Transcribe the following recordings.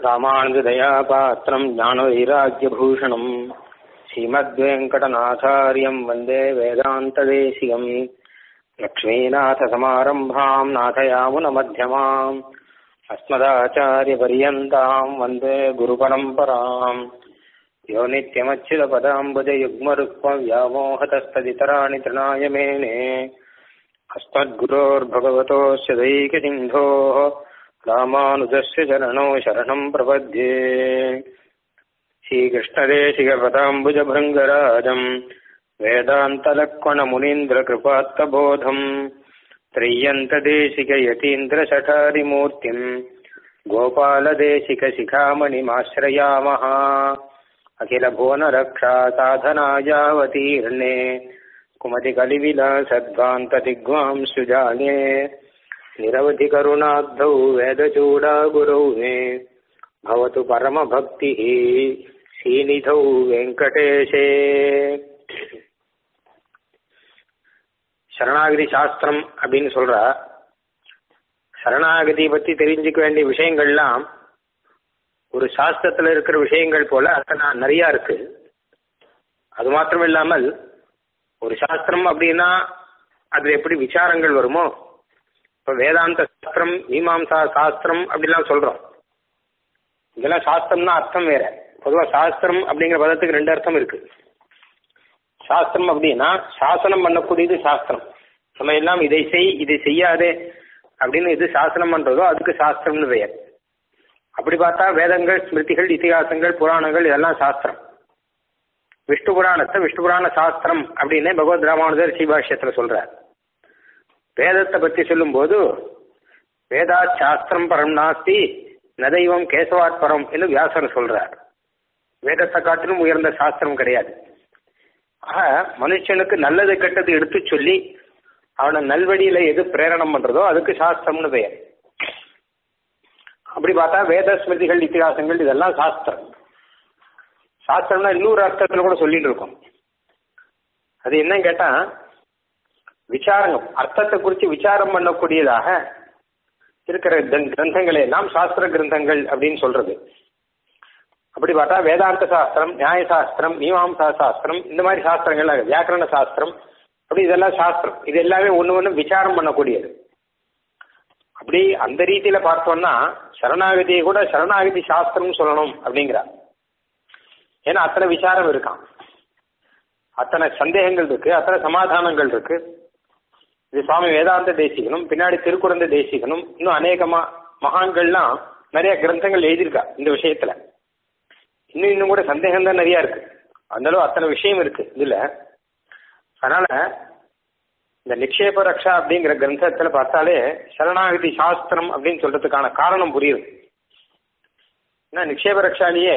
ராமானுஜதயாபாத்திரம் ஞானவைராக்கியபூஷணம் ஸ்ரீமத்வேங்கடநாதாரியம் வந்தே வேதாந்ததேசிகம் லக்ஷ்மீநாதசமாரம்பாம் நாதயாமுனமध्यமாம் अस्मदाचार्यपर्यन्ताम् वन्दे गुरुपरम्पराम् यो नित्यमच्युतपदाम्बुजयुग्मरुक्मव्यामोहतस्तदितराणि तृणाय मेने अस्मद्गुरोर्भगवतोऽस्य दैकसिन्धोः रामानुजस्य चरणौ शरणम् प्रपद्ये श्रीकृष्णदेशिकपदाम्बुजभृङ्गराजम् वेदान्तलक्ष्मणमुनीन्द्रकृपात्तबोधम् त्रय्यन्तदेशिकयतीन्द्रशठारिमूर्तिम् गोपालदेशिकशिखामणिमाश्रयामः अखिलभुवनरक्षा साधनायावतीर्णे कुमतिकलिविलासद्वान्तदिग्वां सुजाने निरवधिकरुणाब्धौ वेदचूडागुरौ मे भवतु परमभक्तिः श्रीनिधौ वेङ्कटेशे சரணாகதி சாஸ்திரம் அப்படின்னு சொல்றா சரணாகதி பத்தி தெரிஞ்சுக்க வேண்டிய விஷயங்கள்லாம் ஒரு சாஸ்திரத்துல இருக்கிற விஷயங்கள் போல அத்தனை நிறைய இருக்கு அது மாத்திரம் இல்லாமல் ஒரு சாஸ்திரம் அப்படின்னா அதுல எப்படி விசாரங்கள் வருமோ இப்ப வேதாந்த சாஸ்திரம் மீமாம்சா சாஸ்திரம் அப்படிலாம் சொல்றோம் இதெல்லாம் சாஸ்திரம்னா அர்த்தம் வேற பொதுவா சாஸ்திரம் அப்படிங்கிற பதத்துக்கு ரெண்டு அர்த்தம் இருக்கு சாஸ்திரம் அப்படின்னா சாசனம் பண்ணக்கூடியது சாஸ்திரம் நம்ம எல்லாம் இதை செய் இதை செய்யாதே அப்படின்னு எது சாசனம் பண்றதோ அதுக்கு சாஸ்திரம்னு பெயர் அப்படி பார்த்தா வேதங்கள் ஸ்மிருதிகள் இத்திகாசங்கள் புராணங்கள் இதெல்லாம் சாஸ்திரம் விஷ்ணு புராணத்தை விஷ்ணு புராண சாஸ்திரம் அப்படின்னு பகவத் ராமானுஜர் ஸ்ரீபாஷ்யத்துல சொல்றார் வேதத்தை பத்தி சொல்லும்போது வேதா சாஸ்திரம் பரம் நாஸ்தி நதைவம் கேசவாத் பரம் என்று வியாசர் சொல்றார் வேதத்தை காட்டிலும் உயர்ந்த சாஸ்திரம் கிடையாது ஆக மனுஷனுக்கு நல்லது கெட்டது எடுத்து சொல்லி அவனை நல்வழியில எது பிரேரணம் பண்றதோ அதுக்கு சாஸ்திரம்னு பெயர் அப்படி பார்த்தா வேத ஸ்மிருதிகள் இத்திகாசங்கள் இதெல்லாம் சாஸ்திரம் சாஸ்திரம்னா இன்னொரு அர்த்தத்துல கூட சொல்லிட்டு இருக்கோம் அது என்னன்னு கேட்டா விசாரம் அர்த்தத்தை குறித்து விசாரம் பண்ணக்கூடியதாக இருக்கிற கிரந்தங்களை எல்லாம் சாஸ்திர கிரந்தங்கள் அப்படின்னு சொல்றது அப்படி பார்த்தா வேதாந்த சாஸ்திரம் நியாய சாஸ்திரம் மீமாம்சா சாஸ்திரம் இந்த மாதிரி சாஸ்திரங்கள் வியாக்கரண சாஸ்திரம் அப்படி இதெல்லாம் சாஸ்திரம் இது எல்லாமே ஒன்று ஒன்று விசாரம் பண்ணக்கூடியது அப்படி அந்த ரீதியில பார்த்தோம்னா சரணாகதியை கூட சரணாகதி சாஸ்திரம் சொல்லணும் அப்படிங்கிறா ஏன்னா அத்தனை விசாரம் இருக்கான் அத்தனை சந்தேகங்கள் இருக்கு அத்தனை சமாதானங்கள் இருக்கு இது சுவாமி வேதாந்த தேசிகனும் பின்னாடி திருக்குறந்த தேசிகனும் இன்னும் அநேகமா மகான்கள்லாம் நிறைய கிரந்தங்கள் எழுதியிருக்கா இந்த விஷயத்துல இன்னும் இன்னும் கூட சந்தேகம் தான் நிறைய இருக்கு அந்த அளவு அத்தனை விஷயம் இருக்கு இதுல அதனால இந்த நிக்ஷேப ரக்ஷா அப்படிங்கிற கிரந்தத்துல பார்த்தாலே சரணாகதி சாஸ்திரம் அப்படின்னு சொல்றதுக்கான காரணம் புரியுது ஏன்னா நிக்ஷேப ரக்ஷாலேயே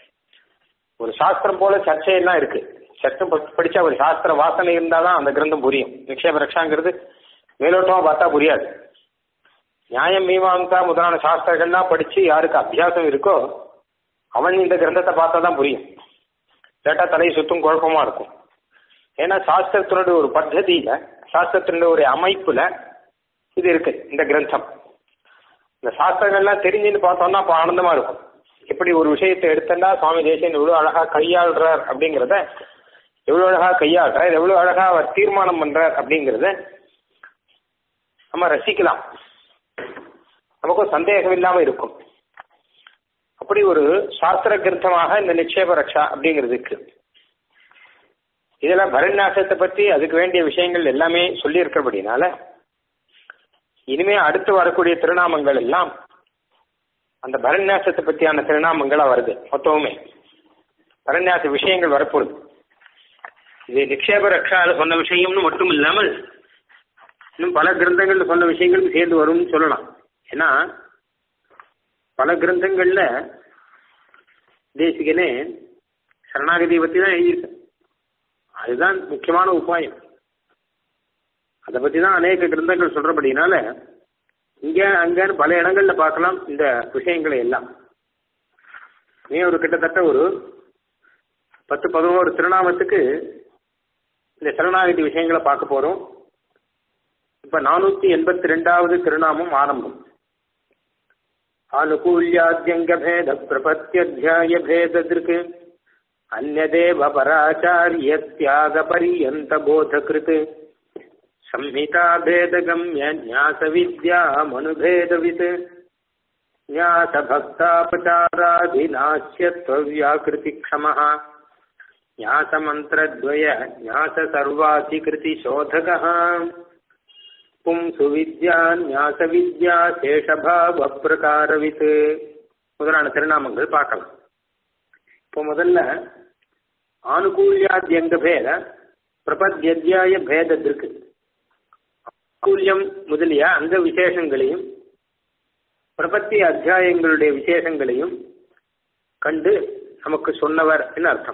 ஒரு சாஸ்திரம் போல சர்ச்சையெல்லாம் இருக்கு சட்டம் படிச்சா ஒரு சாஸ்திர வாசனை இருந்தாதான் அந்த கிரந்தம் புரியும் நிக்ஷேப ரக்ஷாங்கிறது மேலோட்டமா பார்த்தா புரியாது நியாயம் மீமாம்சா முதலான சாஸ்திரங்கள்லாம் படிச்சு யாருக்கு அபியாசம் இருக்கோ அவன் இந்த கிரந்தத்தை பார்த்தா தான் புரியும் கேட்டா தலையை சுத்தும் குழப்பமா இருக்கும் ஏன்னா சாஸ்திரத்தினுடைய ஒரு பத்ததியில சாஸ்திரத்தினுடைய ஒரு அமைப்புல இது இருக்கு இந்த கிரந்தம் இந்த சாஸ்திரங்கள்லாம் தெரிஞ்சுன்னு பார்த்தோம்னா அப்போ ஆனந்தமா இருக்கும் எப்படி ஒரு விஷயத்தை எடுத்தா சுவாமி தேசியன் எவ்வளவு அழகா கையாளுறார் அப்படிங்கிறத எவ்வளவு அழகா கையாளுறார் எவ்வளவு அழகா அவர் தீர்மானம் பண்றார் அப்படிங்கிறத நம்ம ரசிக்கலாம் நமக்கும் சந்தேகம் இல்லாம இருக்கும் அப்படி ஒரு சாஸ்திர கிரந்தமாக இந்த நிக்ஷேப ரக்ஷா அப்படிங்கிறது இருக்கு இதெல்லாம் பரநியாசத்தை பற்றி அதுக்கு வேண்டிய விஷயங்கள் எல்லாமே சொல்லி இருக்கிறபடினால இனிமே அடுத்து வரக்கூடிய திருநாமங்கள் எல்லாம் அந்த பரநியாசத்தை பற்றியான திருநாமங்களா வருது மொத்தமுமே பரநியாச விஷயங்கள் வரப்போகுது இது நிக்ஷேப ரக்ஷால சொன்ன விஷயம்னு மட்டும் இல்லாமல் இன்னும் பல கிரந்தங்கள்ல சொன்ன விஷயங்களும் சேர்ந்து வரும்னு சொல்லலாம் ஏன்னா பல கிரந்தங்கள்ல தேசிகனே சரணாகதியை பத்தி தான் எழுதியிருக்க அதுதான் முக்கியமான உபாயம் அதை பத்தி தான் அநேக கிரந்தங்கள் சொல்றபடினால இங்க அங்கன்னு பல இடங்கள்ல பார்க்கலாம் இந்த விஷயங்களை எல்லாம் நீ ஒரு கிட்டத்தட்ட ஒரு பத்து பதினோரு திருநாமத்துக்கு இந்த சரணாகதி விஷயங்களை பார்க்க போறோம் இப்ப நானூத்தி எண்பத்தி ரெண்டாவது திருநாமம் ஆரம்பம் ஆனுகூல்யாத்யங்க பிரபத்தியத்தியாய பேததிருக்கு अन्यदेव पराचार्यत्यागपर्यन्तबोधकृत् संहिताभेदगम्य न्यासविद्यामनुभेदवित् न्यासभक्तापचाराधिनास्यत्वव्याकृतिक्षमः न्यासमन्त्रद्वय न्याससर्वाधिकृतिशोधकः पुंसु विद्या न्यासविद्या சேஷபாவப்பிரகாரவித் முதலான திருநாமங்கள் பார்க்கலாம் இப்போ முதல்ல ஆனுகூல்யாத்யங்க பேத பிரபத்யத்தியாய பேதம் இருக்கு ஆனுகூல்யம் முதலிய அங்க விசேஷங்களையும் பிரபத்தி அத்தியாயங்களுடைய விசேஷங்களையும் கண்டு நமக்கு சொன்னவர் அர்த்தம்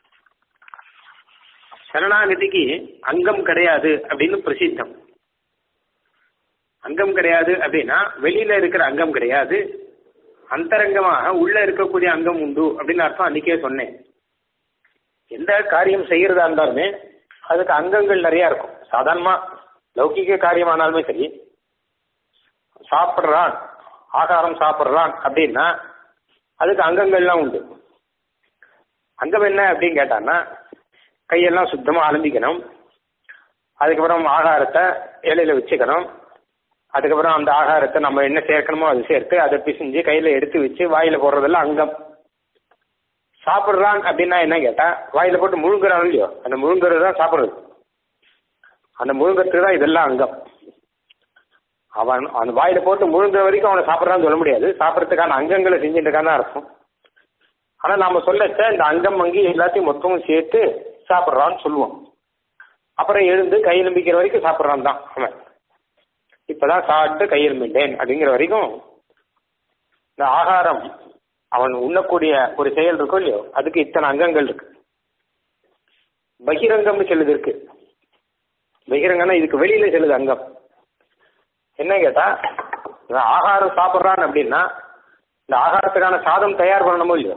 சரணாகதிக்கு அங்கம் கிடையாது அப்படின்னு பிரசித்தம் அங்கம் கிடையாது அப்படின்னா வெளியில இருக்கிற அங்கம் கிடையாது அந்தரங்கமாக உள்ள இருக்கக்கூடிய அங்கம் உண்டு அப்படின்னு அர்த்தம் அன்னைக்கே சொன்னேன் எந்த காரியம் செய்யறதா இருந்தாலுமே அதுக்கு அங்கங்கள் நிறைய இருக்கும் சாதாரணமா லௌகிக காரியமானாலுமே சரி சாப்பிட்றான் ஆகாரம் சாப்பிட்றான் அப்படின்னா அதுக்கு அங்கங்கள்லாம் உண்டு அங்கம் என்ன அப்படின்னு கேட்டான்னா கையெல்லாம் சுத்தமாக அலம்பிக்கணும் அதுக்கப்புறம் ஆகாரத்தை இலையில வச்சுக்கணும் அதுக்கப்புறம் அந்த ஆகாரத்தை நம்ம என்ன சேர்க்கணுமோ அது சேர்த்து அதை பிசிஞ்சு கையில எடுத்து வச்சு வாயில போடுறதெல்லாம் அங்கம் சாப்பிட்றான் அப்படின்னா என்ன கேட்டா வாயில போட்டு முழுங்குறான் இல்லையோ அந்த முழுங்குறது தான் சாப்பிட்றது அந்த முழுங்கறதுக்கு தான் இதெல்லாம் அங்கம் அவன் அந்த வாயில போட்டு முழுங்குற வரைக்கும் அவனை சாப்பிட்றான்னு சொல்ல முடியாது சாப்பிட்றதுக்கான அங்கங்களை செஞ்சுட்டு இருக்கான்னு அர்த்தம் ஆனா நாம சொல்லச்ச இந்த அங்கம் அங்கி எல்லாத்தையும் மொத்தமும் சேர்த்து சாப்பிட்றான்னு சொல்லுவோம் அப்புறம் எழுந்து கை நம்பிக்கிற வரைக்கும் சாப்பிட்றான் தான் அவன் இப்பதான் சாப்பிட்டு கையெழுமிட்டேன் அப்படிங்கிற வரைக்கும் இந்த ஆகாரம் அவன் உண்ணக்கூடிய ஒரு செயல் இருக்கும் இல்லையோ அதுக்கு இத்தனை அங்கங்கள் இருக்கு பகிரங்கம்னு சொல்லுது இருக்கு பகிரங்கம்னா இதுக்கு வெளியில செல்லுது அங்கம் என்ன கேட்டா ஆகாரம் சாப்பிட்றான் அப்படின்னா இந்த ஆகாரத்துக்கான சாதம் தயார் பண்ணணுமோ இல்லையோ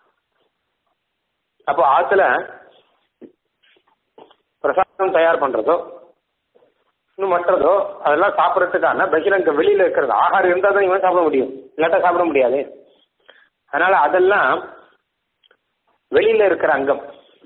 அப்போ ஆத்துல பிரசாதம் தயார் பண்றதோ இன்னும் மற்றதோ அதெல்லாம் சாப்பிட்றதுக்கான பகிரங்க வெளியில இருக்கிறது ஆகாரம் இருந்தால் தான் இவன் சாப்பிட முடியும் இல்லாட்டா சாப்பிட முடியாது அதனால அதெல்லாம் வெளியில இருக்கிற அங்கம்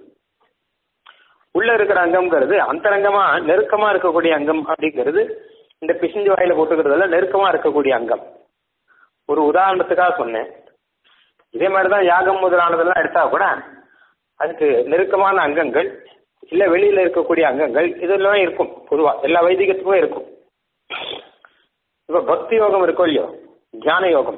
உள்ள இருக்கிற அங்கம்ங்கிறது அந்தரங்கமா நெருக்கமா இருக்கக்கூடிய அங்கம் அப்படிங்கிறது இந்த பிசிஞ்சு வாயில போட்டுக்கிறதுல நெருக்கமா இருக்கக்கூடிய அங்கம் ஒரு உதாரணத்துக்காக சொன்னேன் இதே மாதிரிதான் யாகம் முதலானதெல்லாம் எடுத்தா கூட அதுக்கு நெருக்கமான அங்கங்கள் இல்ல வெளியில இருக்கக்கூடிய அங்கங்கள் இதெல்லாம் இருக்கும் பொதுவா எல்லா வைதிகத்துக்கும் இருக்கும் இப்ப பக்தி யோகம் இருக்கும் இல்லையோ தியான யோகம்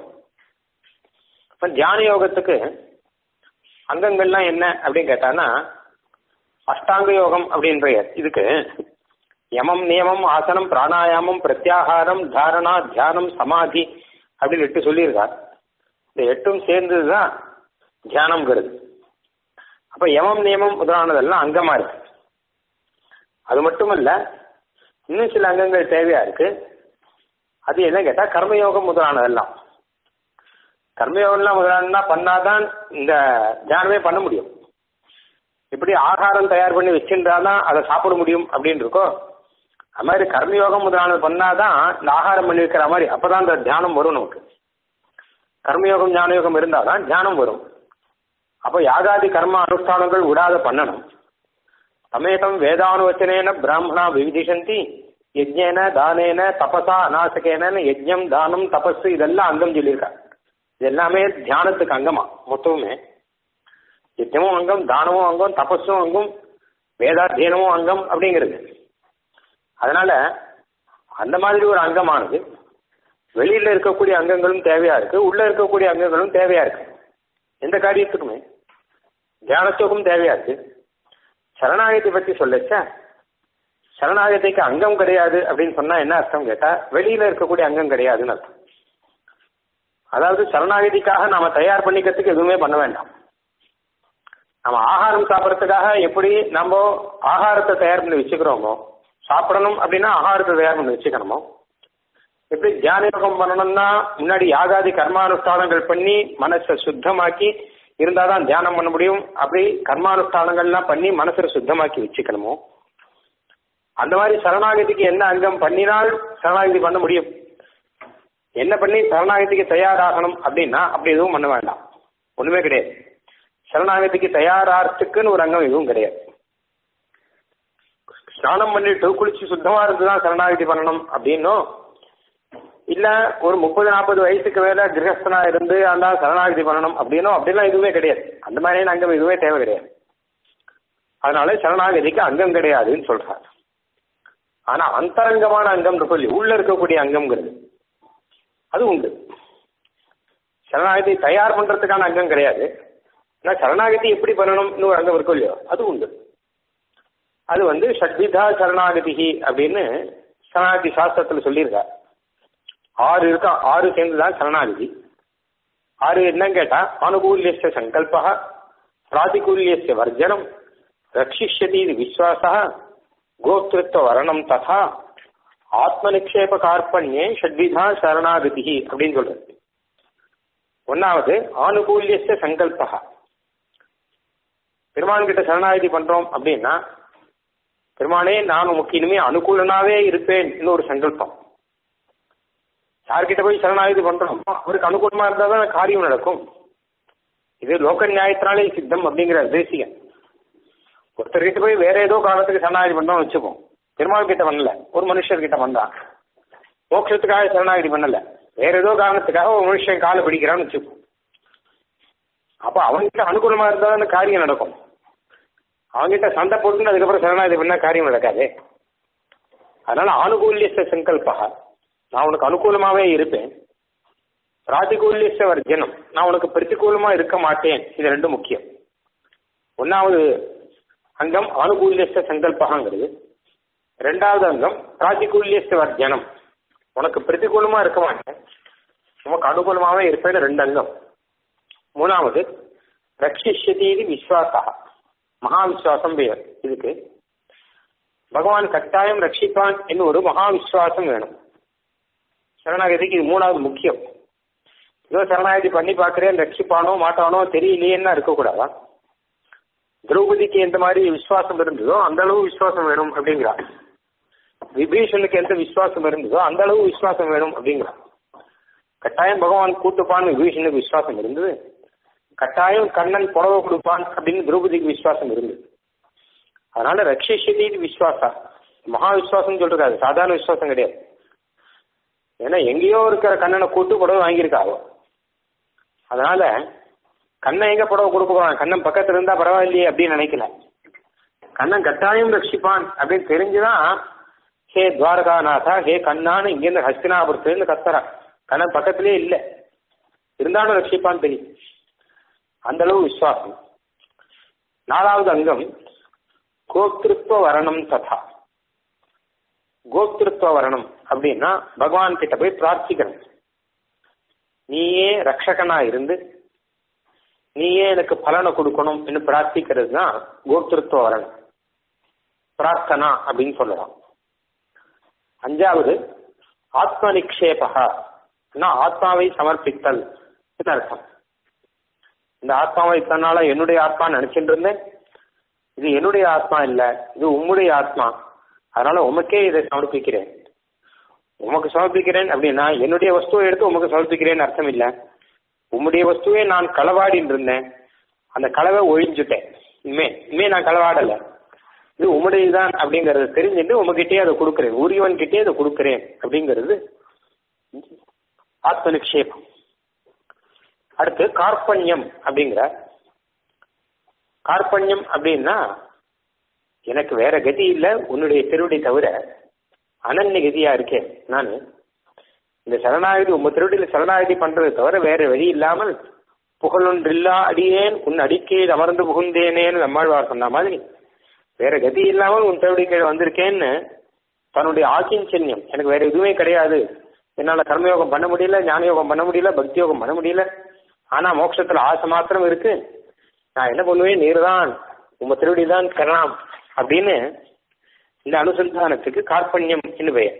இப்ப தியான யோகத்துக்கு அங்கங்கள்லாம் என்ன அப்படின்னு கேட்டான்னா அஷ்டாங்க யோகம் அப்படின்ற இதுக்கு யமம் நியமம் ஆசனம் பிராணாயாமம் பிரத்யாகாரம் தாரணா தியானம் சமாதி அப்படின்னு எட்டு சொல்லியிருக்கார் இந்த எட்டும் சேர்ந்ததுதான் தியானம்ங்கிறது அப்ப யமம் நியமம் முதலானதெல்லாம் அங்கமா இருக்கு அது மட்டுமல்ல இன்னும் சில அங்கங்கள் தேவையா இருக்கு அது என்ன கேட்டா கர்மயோகம் முதலானதெல்லாம் கர்மயோகம்லாம் முதலானா பண்ணாதான் இந்த தியானமே பண்ண முடியும் இப்படி ஆகாரம் தயார் பண்ணி வச்சிருந்தாதான் அதை சாப்பிட முடியும் அப்படின்னு இருக்கோ அது மாதிரி கர்மயோகம் முதலானது பண்ணாதான் இந்த ஆகாரம் பண்ணி வைக்கிற மாதிரி அப்பதான் இந்த தியானம் வரும் நமக்கு கர்மயோகம் ஞானயோகம் இருந்தாதான் தியானம் வரும் அப்போ யாகாதி கர்ம அனுஷ்டானங்கள் விடாத பண்ணணும் சமேதம் வேதானுவச்சனேன பிராமணா விவிதிஷந்தி யஜ்ஞேன தானேன தபசா அநாசகேன யஜ்ஞம் தானம் தபஸ் இதெல்லாம் அங்கம் சொல்லியிருக்காங்க இது எல்லாமே தியானத்துக்கு அங்கமா மொத்தமுமே யஜ்ஞமும் அங்கம் தானமும் அங்கம் தபஸும் அங்கம் வேதாத்தியனமும் அங்கம் அப்படிங்கிறது அதனால அந்த மாதிரி ஒரு அங்கமானது வெளியில இருக்கக்கூடிய அங்கங்களும் தேவையா இருக்கு உள்ள இருக்கக்கூடிய அங்கங்களும் தேவையா இருக்கு எந்த காரியத்துக்குமே தியானத்துக்கும் தேவையா இருக்கு சரணாகதி பத்தி சொல்லச்ச சரணாகதிக்கு அங்கம் கிடையாது அப்படின்னு சொன்னா என்ன அர்த்தம் கேட்டா வெளியில இருக்கக்கூடிய அங்கம் கிடையாதுன்னு அர்த்தம் அதாவது சரணாகதிக்காக நாம தயார் பண்ணிக்கிறதுக்கு எதுவுமே பண்ண வேண்டாம் நம்ம ஆகாரம் சாப்பிட்றதுக்காக எப்படி நம்ம ஆகாரத்தை தயார் பண்ணி வச்சுக்கிறோமோ சாப்பிடணும் அப்படின்னா ஆகாரத்தை தயார் பண்ணி வச்சுக்கணுமோ எப்படி தியான யோகம் பண்ணணும்னா முன்னாடி யாகாதி கர்மானுஷ்டானங்கள் பண்ணி மனசை சுத்தமாக்கி இருந்தாதான் தியானம் பண்ண முடியும் அப்படி கர்மானுஷ்டானங்கள்லாம் பண்ணி மனசை சுத்தமாக்கி வச்சுக்கணுமோ அந்த மாதிரி சரணாகதிக்கு என்ன அங்கம் பண்ணினால் சரணாகதி பண்ண முடியும் என்ன பண்ணி சரணாகதிக்கு தயாராகணும் அப்படின்னா அப்படி எதுவும் பண்ண வேண்டாம் ஒண்ணுமே கிடையாது சரணாகதிக்கு தயாராகிறதுக்குன்னு ஒரு அங்கம் எதுவும் கிடையாது ஸ்நானம் பண்ணிட்டு குளிச்சு சுத்தமா இருந்துதான் சரணாகதி பண்ணணும் அப்படின்னும் இல்ல ஒரு முப்பது நாற்பது வயசுக்கு மேல கிரகஸ்தனா இருந்து அந்த சரணாகதி பண்ணணும் அப்படின்னும் அப்படிலாம் எதுவுமே கிடையாது அந்த மாதிரியான அங்கம் எதுவுமே தேவை கிடையாது அதனால சரணாகதிக்கு அங்கம் கிடையாதுன்னு சொல்றாங்க ஆனா அந்தரங்கமான அங்கம் சொல்லி உள்ள இருக்கக்கூடிய அங்கம்ங்கிறது அது உண்டு சரணாகதி தயார் பண்றதுக்கான அங்கம் கிடையாது ஆனா சரணாகதி எப்படி பண்ணணும்னு ஒரு அங்கம் இருக்கும் இல்லையோ அது உண்டு அது வந்து ஷட்விதா சரணாகதி அப்படின்னு சரணாகதி சாஸ்திரத்துல சொல்லியிருக்கா ஆறு இருக்கா ஆறு சேர்ந்துதான் சரணாகதி ஆறு என்னன்னு கேட்டா அனுகூல்யஸ்ய சங்கல்பா பிராதிகூல்யஸ்ய வர்ஜனம் ரட்சிஷ்யதி இது விஸ்வாசா கோத்திருத்த வரணம் ததா ஆத்ம நிக்ஷேப கார்பண்யே ஷட்விதா சரணாகதி அப்படின்னு சொல்றது ஒன்னாவது ஆனுகூல்யஸ்ய சங்கல்பா பெருமான் கிட்ட சரணாகதி பண்றோம் அப்படின்னா பெருமானே நான் உமக்கு இனிமே அனுகூலனாவே இருப்பேன் ஒரு சங்கல்பம் யார்கிட்ட போய் சரணாகதி பண்றோம் அவருக்கு அனுகூலமா இருந்தா தான் காரியம் நடக்கும் இது லோக நியாயத்தினாலே சித்தம் அப்படிங்கிற தேசியம் ஒருத்தர்கிட்ட போய் வேற ஏதோ காரணத்துக்கு சரணாகதி பண்றோம் வச்சுப்போம் பெருமாள் கிட்ட பண்ணல ஒரு மனுஷர் கிட்ட பண்றான் மோட்சத்துக்காக சரணாகதி பண்ணல வேற ஏதோ காரணத்துக்காக ஒரு மனுஷன் காலை பிடிக்கிறான்னு வச்சுப்போம் அப்ப அவன்கிட்ட அனுகூலமா இருந்தா தான் காரியம் நடக்கும் அவன்கிட்ட சண்டை போட்டு அதுக்கப்புறம் சரணாகதி பண்ணா காரியம் நடக்காது அதனால ஆனுகூல்யச சங்கல்பா நான் உனக்கு அனுகூலமாவே இருப்பேன் பிராதிகூல்யச வர்ஜனம் நான் உனக்கு பிரதிகூலமா இருக்க மாட்டேன் இது ரெண்டும் முக்கியம் ஒன்னாவது அங்கம் ஆனுகூல்யச சங்கல்பகாங்கிறது ரெண்டாவது அங்கம் பிராதிகூல்யச வர்ஜனம் உனக்கு பிரதிகூலமா இருக்க மாட்டேன் உனக்கு அனுகூலமாவே இருப்பேன் ரெண்டு அங்கம் மூணாவது ரட்சிஷ்யதி இது விஸ்வாசா மகா விஸ்வாசம் பெயர் இதுக்கு பகவான் கட்டாயம் ரட்சிப்பான் என்று ஒரு மகா விஸ்வாசம் வேணும் சரணாகதிக்கு இது மூணாவது முக்கியம் ஏதோ சரணாகதி பண்ணி பார்க்கிறேன் ரட்சிப்பானோ மாட்டானோ தெரியலையேன்னா இருக்கக்கூடாதா திரௌபதிக்கு எந்த மாதிரி விசுவாசம் இருந்ததோ அந்த அளவு விசுவாசம் வேணும் அப்படிங்கிறா விபீஷனுக்கு எந்த விசுவாசம் இருந்ததோ அந்த அளவு விசுவாசம் வேணும் அப்படிங்கிறா கட்டாயம் பகவான் கூட்டுப்பான் விபீஷனுக்கு விசுவாசம் இருந்தது கட்டாயம் கண்ணன் புடவை கொடுப்பான் அப்படின்னு திரௌபதிக்கு விசுவாசம் இருந்தது அதனால ரட்சிஷதி விஸ்வாசா மகா விசுவாசம் சொல்றாரு சாதாரண விசுவாசம் கிடையாது ஏன்னா எங்கேயோ இருக்கிற கண்ணனை கூட்டு புடவை வாங்கியிருக்காவோ அதனால கண்ணன் எங்க புடவை கொடுக்க போறான் கண்ணன் பக்கத்துல இருந்தா பரவாயில்லையே அப்படின்னு நினைக்கல கண்ணன் கட்டாயம் ரட்சிப்பான் அப்படின்னு தெரிஞ்சுதான் ஹே துவாரகாநாதா ஹே கண்ணான்னு இங்கிருந்து ஹஸ்தினாபுரத்துலேருந்து கத்துறான் கண்ணன் பக்கத்திலே இல்லை இருந்தாலும் ரட்சிப்பான்னு தெரியும் அந்த அளவு விசுவாசம் நாலாவது அங்கம் கோத்திருத்துவ வரணம் ததா கோத்திருத்துவ வரணம் அப்படின்னா பகவான் கிட்ட போய் பிரார்த்திக்கணும் நீயே ரக்ஷகனா இருந்து நீயே எனக்கு பலனை கொடுக்கணும் என்று பிரார்த்திக்கிறது தான் கோத்திருத்துவ வரணம் பிரார்த்தனா அப்படின்னு சொல்லலாம் அஞ்சாவது ஆத்ம நிக்ஷேபகா ஆத்மாவை சமர்ப்பித்தல் அர்த்தம் இந்த ஆத்மாவை இத்தனால என்னுடைய ஆத்மா நினைச்சிட்டு இருந்தேன் இது என்னுடைய ஆத்மா இல்ல இது உம்முடைய ஆத்மா அதனால உமக்கே இதை சமர்ப்பிக்கிறேன் உமக்கு சமர்ப்பிக்கிறேன் அப்படின்னா என்னுடைய வஸ்துவை எடுத்து உமக்கு சமர்ப்பிக்கிறேன்னு அர்த்தம் இல்ல உம்முடைய வஸ்துவை நான் களவாடின்னு இருந்தேன் அந்த களவை ஒழிஞ்சுட்டேன் இனிமே இனிமே நான் களவாடல இது உம்முடையதுதான் அப்படிங்கறத தெரிஞ்சுட்டு உமகிட்டே அதை கொடுக்குறேன் உரியவன் கிட்டே அதை கொடுக்குறேன் அப்படிங்கிறது ஆத்ம நிக்ஷேபம் அடுத்து கார்பண்யம் அப்படிங்கிற கார்பண்யம் அப்படின்னா எனக்கு வேற கதி இல்லை உன்னுடைய திருவடி தவிர அனன்ய கதியா இருக்கேன் நான் இந்த சரணாகதி உங்க திருவடியில் சரணாகதி பண்றது தவிர வேற வழி இல்லாமல் புகழொன்றில்லா அடியேன் உன் அடிக்கையில் அமர்ந்து புகுந்தேனேன்னு நம்மாழ்வார் சொன்ன மாதிரி வேற கதி இல்லாமல் உன் திருவடி கீழே வந்திருக்கேன்னு தன்னுடைய ஆக்கிஞ்சன்யம் எனக்கு வேற எதுவுமே கிடையாது என்னால கர்மயோகம் பண்ண முடியல ஞான யோகம் பண்ண முடியல பக்தி யோகம் பண்ண முடியல ஆனா மோட்சத்துல ஆசை மாத்திரம் இருக்கு நான் என்ன பண்ணுவேன் நீர் தான் உங்க திருவடி தான் கரணம் அப்படின்னு இந்த அனுசந்தானத்துக்கு கார்பண்யம் என்று பெயர்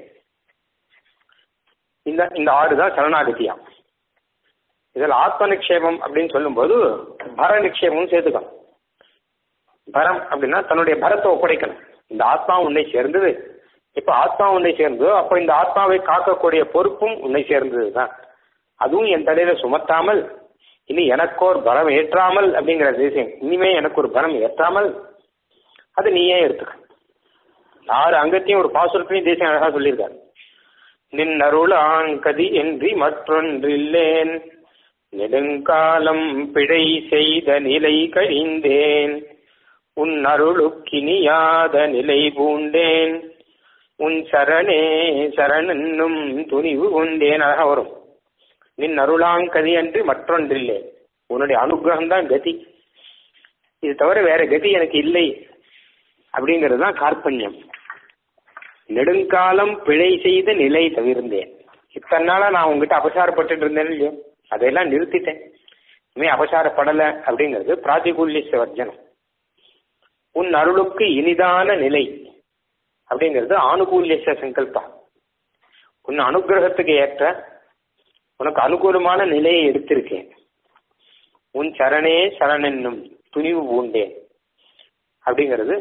இந்த இந்த ஆறு தான் சரணாகதியா இதில் ஆத்ம நிக்ஷேபம் அப்படின்னு சொல்லும்போது பர நிக்ஷேபம் சேர்த்துக்கணும் பரம் அப்படின்னா தன்னுடைய பரத்தை ஒப்படைக்கணும் இந்த ஆத்மா உன்னை சேர்ந்தது இப்ப ஆத்மா உன்னை சேர்ந்ததோ அப்ப இந்த ஆத்மாவை காக்கக்கூடிய பொறுப்பும் உன்னை சேர்ந்ததுதான் அதுவும் என் தலையில சுமத்தாமல் இனி எனக்கோர் பலம் ஏற்றாமல் அப்படிங்கிற தேசியம் இனிமே எனக்கு ஒரு பலம் ஏற்றாமல் அது நீயே எடுத்துக்க ஆறு அங்கத்தையும் ஒரு பாசுரத்தையும் தேசியம் அழகா சொல்லியிருக்காரு நின் அருளாங்கதி என்று மற்றொன்றில்லேன் நெடுங்காலம் பிழை செய்த நிலை கழிந்தேன் உன் அருளுக்கினியாத நிலை பூண்டேன் உன் சரணே சரணென்னும் துணிவு கொண்டேன் அழகா வரும் நின் அருளாங்கதி என்று மற்றொன்றில்லை உன்னுடைய அனுகிரகம் தான் கதி இது தவிர வேற கதி எனக்கு இல்லை அப்படிங்கிறது தான் கார்பண்யம் நெடுங்காலம் பிழை செய்த நிலை தவிர்ந்தேன் இத்தனை நாளா நான் உங்ககிட்ட அபசாரப்பட்டுட்டு இருந்தேன் இல்லையோ அதையெல்லாம் நிறுத்திட்டேன் இனிமே அபசாரப்படலை அப்படிங்கிறது பிராதிகூல்ய வர்ஜனம் உன் அருளுக்கு இனிதான நிலை அப்படிங்கிறது ஆணுகூல்ய சங்கல்பா உன் அனுகிரகத்துக்கு ஏற்ற உனக்கு அனுகூலமான நிலையை எடுத்திருக்கேன் உன் சரணே சரணென்னும் துணிவு பூண்டேன் அப்படிங்கிறது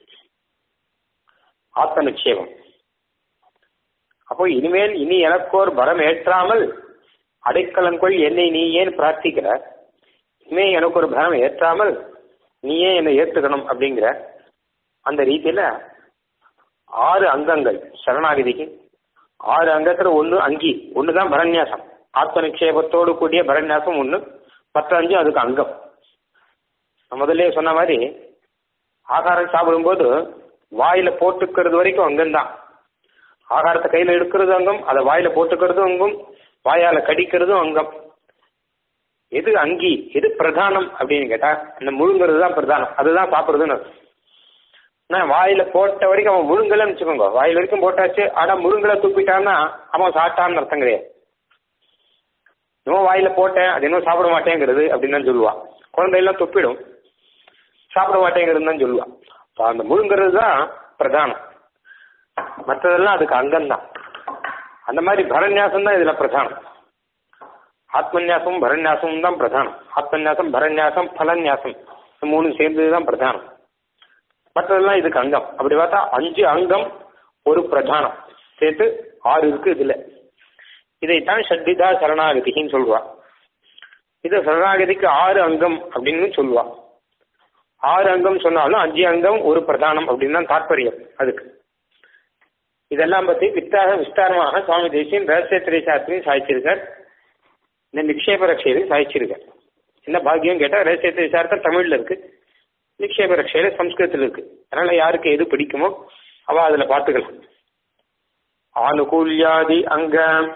ஆத்ம நிச்சயம் அப்போ இனிமேல் இனி எனக்கோர் பரம் ஏற்றாமல் அடைக்கலங்கொள் என்னை நீ ஏன் பிரார்த்திக்கிற இனிமே எனக்கு ஒரு பரம் ஏற்றாமல் நீயே என்னை ஏற்றுக்கணும் அப்படிங்கிற அந்த ரீதியில ஆறு அங்கங்கள் சரணாகதிக்கு ஆறு அங்கத்துல ஒண்ணு அங்கி ஒண்ணுதான் பரநியாசம் ஆத்ம நிக்ஷேபத்தோடு கூடிய பரநியாசம் ஒண்ணு மற்ற அஞ்சு அதுக்கு அங்கம் நான் முதல்ல சொன்ன மாதிரி ஆகாரம் சாப்பிடும்போது வாயில போட்டுக்கிறது வரைக்கும் அங்கம்தான் ஆகாரத்தை கையில எடுக்கிறது அங்கம் அதை வாயில போட்டுக்கிறதும் அங்கம் வாயால கடிக்கிறதும் அங்கம் எது அங்கி எது பிரதானம் அப்படின்னு கேட்டா இந்த முழுங்கிறது தான் பிரதானம் அதுதான் சாப்பிடுறதுன்னு அர்த்தம். நான் வாயில போட்ட வரைக்கும் அவன் முழுங்கலன்னு வச்சுக்கோங்க வாயில வரைக்கும் போட்டாச்சு ஆனா முழுங்கல துப்பிட்டான்னா அவன் சாப்பிட்டான்னு அர்த்தம் கிடையாது இன்னும் வாயில போட்டேன் அது இன்னும் சாப்பிட மாட்டேங்கிறது அப்படின்னு தான் சொல்லுவான் குழந்தையெல்லாம் துப்பிடும் சாப்பிட மாட்டேங்கிறது தான் சொல்லுவான் அப்ப அந்த முழுங்கிறது தான் பிரதானம் மற்றதெல்லாம் அதுக்கு அங்கம்தான் அந்த மாதிரி பரநியாசம் தான் இதுல பிரதானம் ஆத்மன்யாசம் பரநியாசமும் தான் பிரதானம் ஆத்மன்யாசம் பரநியாசம் பலன்யாசம் இந்த மூணு சேர்ந்தது தான் பிரதானம் மற்றதெல்லாம் இதுக்கு அங்கம் அப்படி பார்த்தா அஞ்சு அங்கம் ஒரு பிரதானம் சேர்த்து ஆறு இருக்கு இதுல இதைத்தான் ஷட்விதா சரணாகதின்னு சொல்லுவா இது சரணாகதிக்கு ஆறு அங்கம் அப்படின்னு சொல்லுவா ஆறு அங்கம் சொன்னாலும் அஞ்சு அங்கம் ஒரு பிரதானம் அப்படின்னு தான் தாற்பயம் அதுக்கு இதெல்லாம் பத்தி வித்தாக விஸ்தாரமாக சுவாமி தேசியன் ரகசியத்திரை சாஸ்திரியும் சாய்ச்சிருக்கார் இந்த நிக்ஷேப ரட்சையிலும் சாய்ச்சிருக்கார் என்ன பாக்கியம் கேட்டா ரகசியத்திரை சாஸ்திரம் தமிழ்ல இருக்கு நிக்ஷேப ரட்சையில சம்ஸ்கிருதத்தில் இருக்கு அதனால யாருக்கு எது பிடிக்குமோ அவ அதுல பார்த்துக்கலாம் ஆனுகூல்யாதி அங்க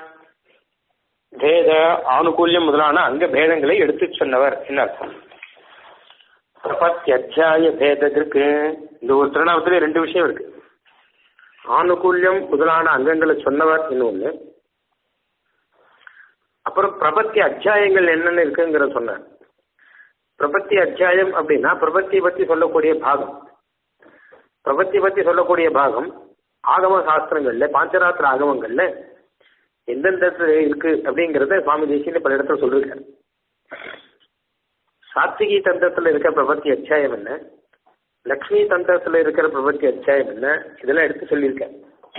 பேத ஆனுகூல்யம் முதலான அங்க பேதங்களை எடுத்து சொன்னவர் என்ன அர்த்தம் பிரபத்தியத்தியாய பேதத்திற்கு இந்த ஒரு திருநாமத்துல ரெண்டு விஷயம் இருக்கு ஆனுகூல்யம் முதலான அங்கங்களை சொன்னவர் இன்னொன்னு அப்புறம் பிரபத்தி அத்தியாயங்கள் என்னென்ன இருக்குங்கிற சொன்னார் பிரபத்தி அத்தியாயம் அப்படின்னா பிரபத்தி பத்தி சொல்லக்கூடிய பாகம் பிரபத்தி பத்தி சொல்லக்கூடிய பாகம் ஆகம சாஸ்திரங்கள்ல பாஞ்சராத்திர ஆகமங்கள்ல எந்தெந்த இடத்துல இருக்கு அப்படிங்கறத சுவாமி தேசியில பல இடத்துல சொல்லிருக்காரு சாத்விகி தந்திரத்துல இருக்கிற பிரபத்தி அத்தியாயம் என்ன லக்ஷ்மி தந்திரத்துல இருக்கிற பிரபத்தி அத்தியாயம் என்ன இதெல்லாம் எடுத்து சொல்லியிருக்கேன்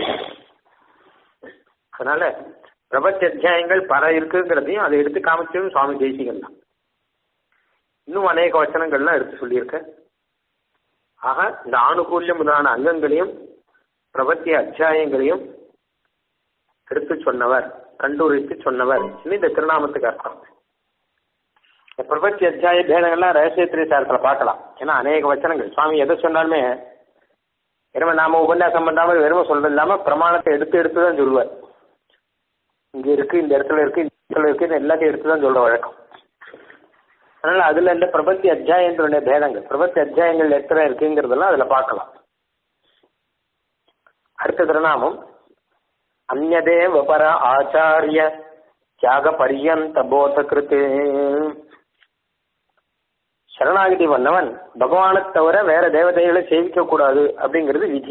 அதனால பிரபத்தி அத்தியாயங்கள் பல இருக்குங்கிறதையும் அதை எடுத்து காமிச்சதும் சுவாமி தேசிகன் தான் இன்னும் அநேக வச்சனங்கள்லாம் எடுத்து சொல்லியிருக்க ஆக இந்த ஆணுகூல்யம் முதலான அங்கங்களையும் பிரபத்தி அத்தியாயங்களையும் எடுத்து சொன்னவர் கண்டுரைத்து சொன்னவர் இந்த திருநாமத்துக்கு அர்த்தம் இந்த பிரபத்தி அத்தியாய பேதங்கள்லாம் ரகசியத்திரை சாரத்தில் பார்க்கலாம் ஏன்னா அநேக வச்சனங்கள் சுவாமி எதை சொன்னாலுமே வெறும நாம உபன்யாசம் பண்ணாம வெறும சொல்றது இல்லாம பிரமாணத்தை எடுத்து எடுத்து தான் சொல்லுவார் இங்க இருக்கு இந்த இடத்துல இருக்கு இந்த இடத்துல இருக்கு எல்லாத்தையும் எடுத்து தான் சொல்ற வழக்கம் அதனால அதுல இந்த பிரபத்தி அத்தியாயங்களுடைய பேதங்கள் பிரபத்தி அத்தியாயங்கள் எத்தனை இருக்குங்கிறதெல்லாம் அதுல பார்க்கலாம் அடுத்த திருநாமம் அந்நதே வபர ஆச்சாரிய தியாக பரியந்த போத கிருத்து சரணாகதி பண்ணவன் பகவானை தவிர வேற தேவதைகளை சேவிக்க கூடாது அப்படிங்கிறது விதி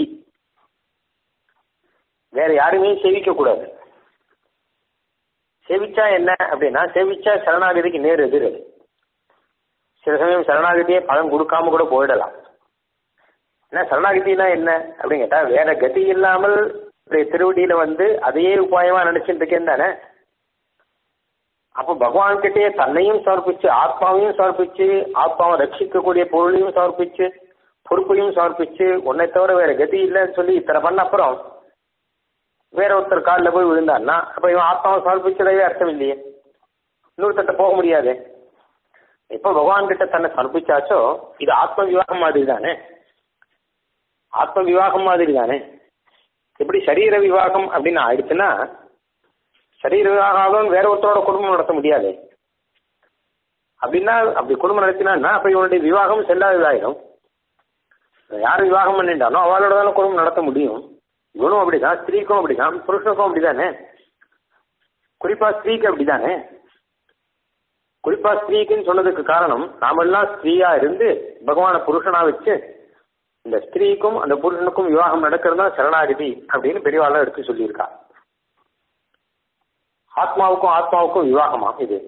வேற யாருமே சேவிக்க கூடாது சேவிச்சா என்ன அப்படின்னா சேவிச்சா சரணாகதிக்கு நேர் எதிர் அது சில சமயம் சரணாகதியே பலன் கொடுக்காம கூட போயிடலாம் என்ன சரணாகதினா என்ன அப்படின்னு கேட்டா வேற கதி இல்லாமல் இப்படி திருவடியில வந்து அதையே உபாயமா நினைச்சிட்டு இருக்கேன் தானே அப்போ பகவான் கிட்டே தன்னையும் சமர்ப்பிச்சு ஆத்மாவையும் சமர்ப்பிச்சு ஆத்மாவை ரட்சிக்கக்கூடிய பொருளையும் சமர்ப்பிச்சு பொறுப்பையும் சமர்ப்பிச்சு உன்னை தவிர வேற கதி இல்லைன்னு சொல்லி இத்தனை பண்ண அப்புறம் வேற ஒருத்தர் காலில் போய் விழுந்தான்னா அப்ப இவன் ஆத்மாவை சமர்ப்பிச்சதே அர்த்தம் இல்லையே இன்னொருத்தட்ட போக முடியாது எப்போ பகவான் கிட்ட தன்னை சமர்ப்பிச்சாச்சோ இது ஆத்ம விவாகம் மாதிரி தானே ஆத்ம விவாகம் மாதிரி தானே எப்படி சரீர விவாகம் அப்படின்னு ஆயிடுச்சுன்னா சரீர விவாகம் ஆகும் வேற ஒருத்தரோட குடும்பம் நடத்த முடியாது அப்படின்னா அப்படி குடும்பம் நடத்தினா அப்ப இவனுடைய விவாகம் செல்லாததாயிடும் யார் விவாகம் பண்ணிட்டானோ அவளோட தானே குடும்பம் நடத்த முடியும் இவனும் அப்படிதான் ஸ்திரீக்கும் அப்படிதான் புருஷனுக்கும் அப்படிதானே குறிப்பா ஸ்திரீக்கு அப்படிதானே குறிப்பா ஸ்திரீக்குன்னு சொன்னதுக்கு காரணம் நாமெல்லாம் ஸ்திரீயா இருந்து பகவான புருஷனா வச்சு இந்த ஸ்திரீக்கும் அந்த புருஷனுக்கும் விவாகம் நடக்கிறது தான் சரணாகதி அப்படின்னு பெரியவாள் எடுத்து சொல்லியிருக்கா ஆத்மாவுக்கும் ஆத்மாவுக்கும் விவாகமா இது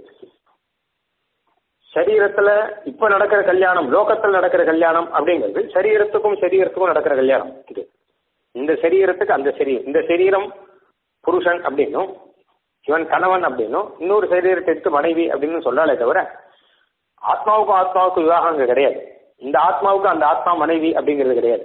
சரீரத்துல இப்ப நடக்கிற கல்யாணம் லோகத்தில் நடக்கிற கல்யாணம் அப்படிங்கிறது சரீரத்துக்கும் சரீரத்துக்கும் நடக்கிற கல்யாணம் இது இந்த சரீரத்துக்கு அந்த சரீரம் இந்த சரீரம் புருஷன் அப்படின்னும் இவன் கணவன் அப்படின்னும் இன்னொரு சரீரத்தை எடுத்து மனைவி அப்படின்னு சொல்லாலே தவிர ஆத்மாவுக்கும் ஆத்மாவுக்கும் விவாகம் அங்க கிடையாது இந்த ஆத்மாவுக்கு அந்த ஆத்மா மனைவி அப்படிங்கிறது கிடையாது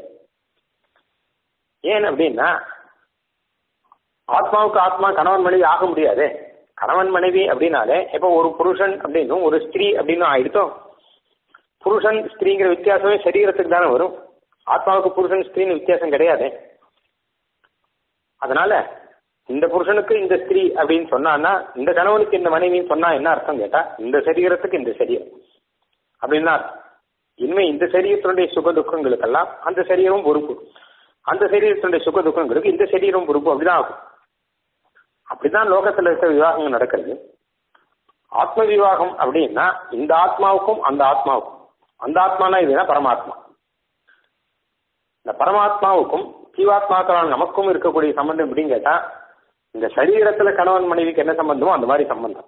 ஏன் அப்படின்னா ஆத்மாவுக்கு ஆத்மா கணவன் மனைவி ஆக முடியாது கணவன் மனைவி அப்படின்னாலே இப்போ ஒரு புருஷன் அப்படின்னும் ஒரு ஸ்திரீ அப்படின்னு ஆயிடுத்தோம் புருஷன் ஸ்திரீங்கிற வித்தியாசமே சரீரத்துக்கு தானே வரும் ஆத்மாவுக்கு புருஷன் ஸ்திரீன்னு வித்தியாசம் கிடையாது அதனால இந்த புருஷனுக்கு இந்த ஸ்திரீ அப்படின்னு சொன்னான்னா இந்த கணவனுக்கு இந்த மனைவின்னு சொன்னா என்ன அர்த்தம் கேட்டா இந்த சரீரத்துக்கு இந்த சரீரம் அப்படின்னா இனிமே இந்த சரீரத்தினுடைய சுக துக்கங்களுக்கெல்லாம் அந்த சரீரம் பொறுப்பு அந்த சரீரத்தினுடைய சுக துக்கங்களுக்கு இந்த சரீரம் பொறுப்பு அப்படிதான் ஆகும் அப்படிதான் லோகத்துல இருக்க விவாகங்கள் நடக்கிறது ஆத்ம விவாகம் அப்படின்னா இந்த ஆத்மாவுக்கும் அந்த ஆத்மாவுக்கும் அந்த ஆத்மானா இதுனா பரமாத்மா இந்த பரமாத்மாவுக்கும் ஜீவாத்மாக்களான நமக்கும் இருக்கக்கூடிய சம்பந்தம் எப்படின்னு கேட்டா இந்த சரீரத்துல கணவன் மனைவிக்கு என்ன சம்பந்தமோ அந்த மாதிரி சம்பந்தம்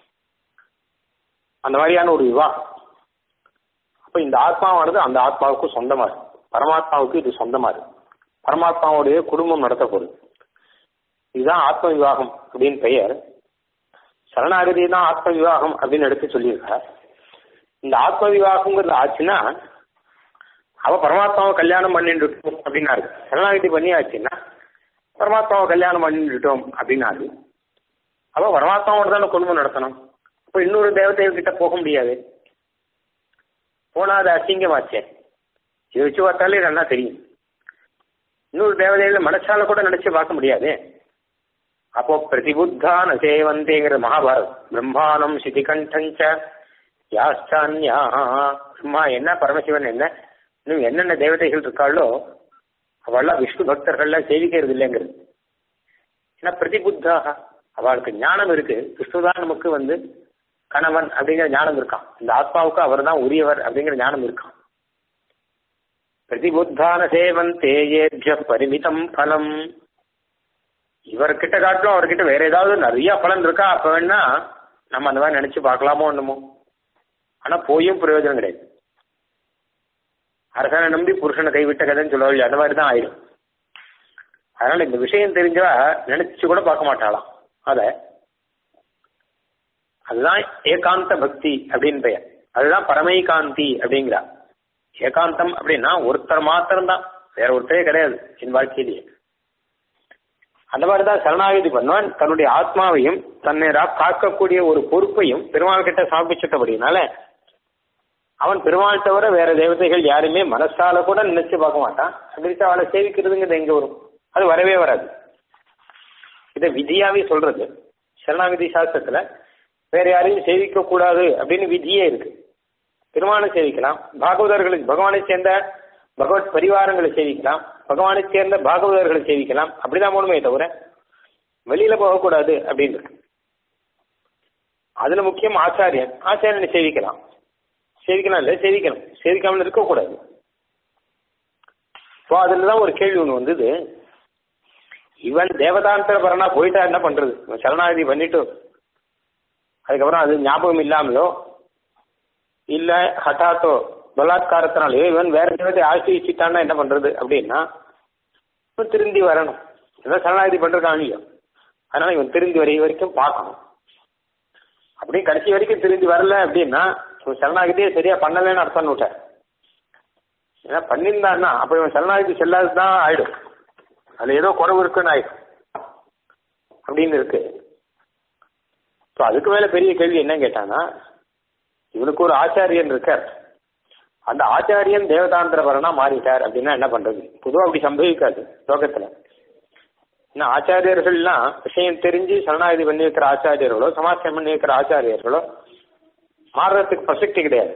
அந்த மாதிரியான ஒரு விவாகம் அப்ப இந்த ஆத்மாவானது அந்த ஆத்மாவுக்கு சொந்தமா இருக்கு பரமாத்மாவுக்கு இது சொந்தமா இருக்கு பரமாத்மாவுடைய குடும்பம் நடத்தப்படுது இதுதான் ஆத்ம விவாகம் அப்படின்னு பெயர் சரணாகதி தான் ஆத்ம விவாகம் அப்படின்னு எடுத்து சொல்லியிருக்கார் இந்த ஆத்ம விவாகம்ங்கிறது ஆச்சுன்னா அவ பரமாத்மாவை கல்யாணம் பண்ணிட்டு அப்படின்னாரு சரணாகதி பண்ணியாச்சுன்னா பரமாத்மாவை கல்யாணம் பண்ணிட்டோம் அப்படின்னாரு அவ பரமாத்மாவோட தானே குடும்பம் நடத்தணும் அப்போ இன்னொரு தேவதை கிட்ட போக முடியாது போனா அது அசிங்கமாச்சே இதை வச்சு பார்த்தாலே நல்லா தெரியும் இன்னொரு தேவதையில மனசால கூட நினைச்சு பார்க்க முடியாது அப்போ பிரதிபுத்தான சேவந்தேங்கிற மகாபாரத் பிரம்மானம் சிதிகண்டஞ்ச யாஸ்தான்யா பிரம்மா என்ன பரமசிவன் என்ன இன்னும் என்னென்ன தேவதைகள் இருக்காளோ அவள்லாம் விஷ்ணு பக்தர்கள்லாம் சேவிக்கிறது இல்லைங்கிறது ஏன்னா பிரதிபுத்தாக அவளுக்கு ஞானம் இருக்கு விஷ்ணுதான் நமக்கு வந்து கணவன் அப்படிங்கிற ஞானம் இருக்கான் இந்த ஆத்மாவுக்கு அவர் தான் உரியவர் அப்படிங்கிற ஞானம் இருக்கான் பிரதிபுத்தான சேவந்தே ஏபிய பரிமிதம் பலம் இவர்கிட்ட காட்டும் அவர்கிட்ட வேற ஏதாவது நிறைய பலன் இருக்கா அப்ப வேணா நம்ம அந்த மாதிரி நினைச்சு பார்க்கலாமோ என்னமோ ஆனா போயும் பிரயோஜனம் கிடையாது அரசனை நம்பி புருஷனை கைவிட்ட கதைன்னு சொல்லுவாங்க அந்த மாதிரி தான் ஆயிடும் அதனால இந்த விஷயம் தெரிஞ்சவா நினைச்சு கூட பார்க்க மாட்டாளாம் அத அதுதான் ஏகாந்த பக்தி அப்படின்னு பெயர் அதுதான் பரமைகாந்தி அப்படிங்கிறா ஏகாந்தம் அப்படின்னா ஒருத்தர் மாத்திரம்தான் வேற ஒருத்தரே கிடையாது என் வாழ்க்கையிலேயே அந்த மாதிரிதான் சரணாகதி பண்ணுவான் தன்னுடைய ஆத்மாவையும் தன்னை காக்கக்கூடிய ஒரு பொறுப்பையும் பெருமாள் கிட்ட சமர்ப்பிச்சிட்டபடினால அவன் பெருமாள் தவிர வேற தேவதைகள் யாருமே மனசால கூட நினைச்சு பார்க்க மாட்டான் அப்படி அவளை சேவிக்கிறதுங்கிறது எங்க வரும் அது வரவே வராது இதை விதியாவே சொல்றது சரணாகதி சாஸ்திரத்துல வேற யாரையும் சேவிக்க கூடாது அப்படின்னு விதியே இருக்கு பெருமானை சேவிக்கலாம் பாகவதர்களுக்கு பகவானை சேர்ந்த பகவத் பரிவாரங்களை சேவிக்கலாம் பகவானை சேர்ந்த பாகவதர்களை சேவிக்கலாம் அப்படிதான் போகணுமே தவிர வெளியில போகக்கூடாது அப்படின்னு இருக்கு அதுல முக்கியம் ஆச்சாரியன் ஆச்சாரியனை சேவிக்கலாம் சேவிக்கலாம் இல்லை சேவிக்கணும் சேவிக்காமல் இருக்கக்கூடாது ஸோ அதுல தான் ஒரு கேள்வி ஒன்று வந்தது இவன் தேவதாந்திர பரனா போயிட்டா என்ன பண்றது இவன் சரணாகதி பண்ணிட்டு அதுக்கப்புறம் அது ஞாபகம் இல்லாமலோ இல்ல ஹட்டாத்தோ பலாத்காரத்தினாலேயோ இவன் வேற தெய்வத்தை ஆசிரியிச்சுட்டான்னா என்ன பண்றது அப்படின்னா இவன் திருந்தி வரணும் ஏதோ சரணாகதி பண்றதுக்கான இல்லையோ அதனால இவன் திருந்தி வரை வரைக்கும் பார்க்கணும் அப்படியே கடைசி வரைக்கும் திருந்தி வரல அப்படின்னா இவன் சரணாகதியே சரியா பண்ணலன்னு அர்த்தம் விட்டார் ஏன்னா பண்ணியிருந்தான்னா அப்ப இவன் சரணாகதி செல்லாததான் ஆயிடும் அதுல ஏதோ குறவு இருக்குன்னு ஆயிடும் அப்படின்னு இருக்கு ஸோ அதுக்கு மேல பெரிய கேள்வி என்ன கேட்டானா இவனுக்கு ஒரு ஆச்சாரியன் இருக்கார் அந்த ஆச்சாரியன் தேவதாந்திரபரனா மாறிட்டார் அப்படின்னா என்ன பண்றது பொதுவாக அப்படி சம்பவிக்காது லோகத்துல ஏன்னா ஆச்சாரியர்கள்லாம் விஷயம் தெரிஞ்சு சரணாகதி பண்ணி வைக்கிற ஆச்சாரியர்களோ சமாச்சாரம் பண்ணி வைக்கிற ஆச்சாரியர்களோ மாறுறதுக்கு பிரசக்தி கிடையாது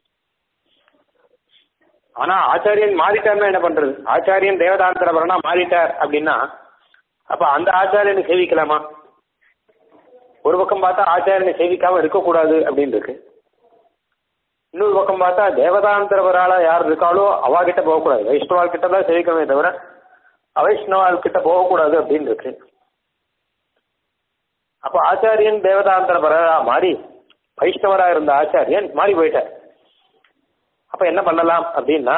ஆனா ஆச்சாரியன் மாறிட்டார்னா என்ன பண்றது ஆச்சாரியன் தேவதாந்திரபரனா மாறிட்டார் அப்படின்னா அப்ப அந்த ஆச்சாரியனை சேவிக்கலாமா ஒரு பக்கம் பார்த்தா ஆச்சாரியனை சேவிக்காம இருக்கக்கூடாது அப்படின்னு இருக்கு இன்னொரு பக்கம் பார்த்தா தேவதாந்திரவரால யார் இருக்காளோ அவா கிட்ட போகக்கூடாது வைஷ்ணவால் கிட்ட தான் சேவிக்கணுமே தவிர அவைஷ்ணவால் கிட்ட போகக்கூடாது அப்படின்னு இருக்கு அப்ப ஆச்சாரியன் தேவதாந்திரவரா மாறி வைஷ்ணவரா இருந்த ஆச்சாரியன் மாறி போயிட்டார் அப்ப என்ன பண்ணலாம் அப்படின்னா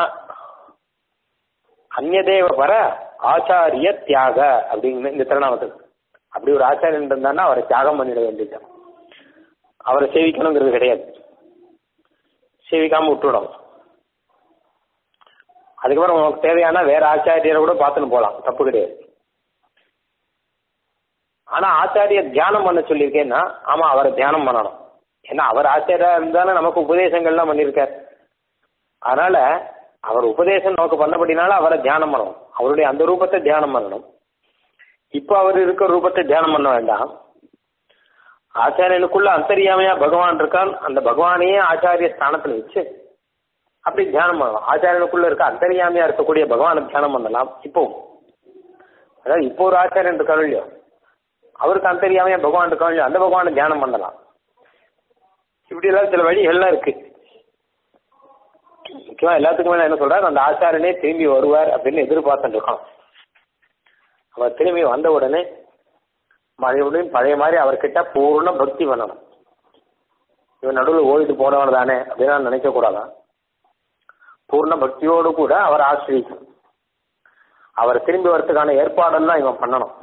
அந்நதேவ பர ஆச்சாரிய தியாக அப்படிங்கிற இந்த திருநாமத்துக்கு அப்படி ஒரு ஆச்சாரியன் இருந்தான்னா அவரை தியாகம் பண்ணிட வேண்டியது அவரை சேவிக்கணுங்கிறது கிடையாது சேவிக்காம விட்டுடும் அதுக்கப்புறம் உனக்கு தேவையான வேற ஆச்சாரியரை கூட பார்த்துன்னு போகலாம் தப்பு கிடையாது ஆனா ஆச்சாரிய தியானம் பண்ண சொல்லியிருக்கேன்னா ஆமா அவரை தியானம் பண்ணணும் ஏன்னா அவர் ஆச்சாரியா இருந்தாலும் நமக்கு உபதேசங்கள்லாம் பண்ணியிருக்கார் அதனால அவர் உபதேசம் நமக்கு பண்ணபடினால அவரை தியானம் பண்ணணும் அவருடைய அந்த ரூபத்தை தியானம் பண்ணணும் இப்போ அவர் இருக்கிற ரூபத்தை தியானம் பண்ண வேண்டாம் ஆச்சாரியனுக்குள்ள அந்தரியாமையா பகவான் இருக்கான் அந்த பகவானையே ஆச்சாரிய ஸ்தானத்துல வச்சு அப்படி தியானம் பண்ணலாம் ஆச்சாரியனுக்குள்ள இருக்க அந்தரியாமையா இருக்கக்கூடிய பகவானை தியானம் பண்ணலாம் இப்போ அதாவது இப்போ ஒரு ஆச்சாரியன் இருக்காரு இல்லையோ அவருக்கு அந்தரியாமையா பகவான் இருக்காரு இல்லையோ அந்த பகவானை தியானம் பண்ணலாம் இப்படி எல்லாம் சில வழிகள்லாம் இருக்கு முக்கியமா எல்லாத்துக்கும் மேல என்ன சொல்றாரு அந்த ஆச்சாரனே திரும்பி வருவார் அப்படின்னு எதிர்பார்த்துட்டு இருக்கோம் அவர் திரும்பி வந்த உடனே மறுபடியும் பழைய மாதிரி அவர்கிட்ட பூர்ண பக்தி பண்ணணும் இவன் நடுவில் ஓடிட்டு போனவன் தானே அப்படின்னு நினைக்க கூடாதான் பூர்ண பக்தியோடு கூட அவர் ஆசிரியக்கணும் அவர் திரும்பி வரத்துக்கான ஏற்பாடெல்லாம் இவன் பண்ணணும்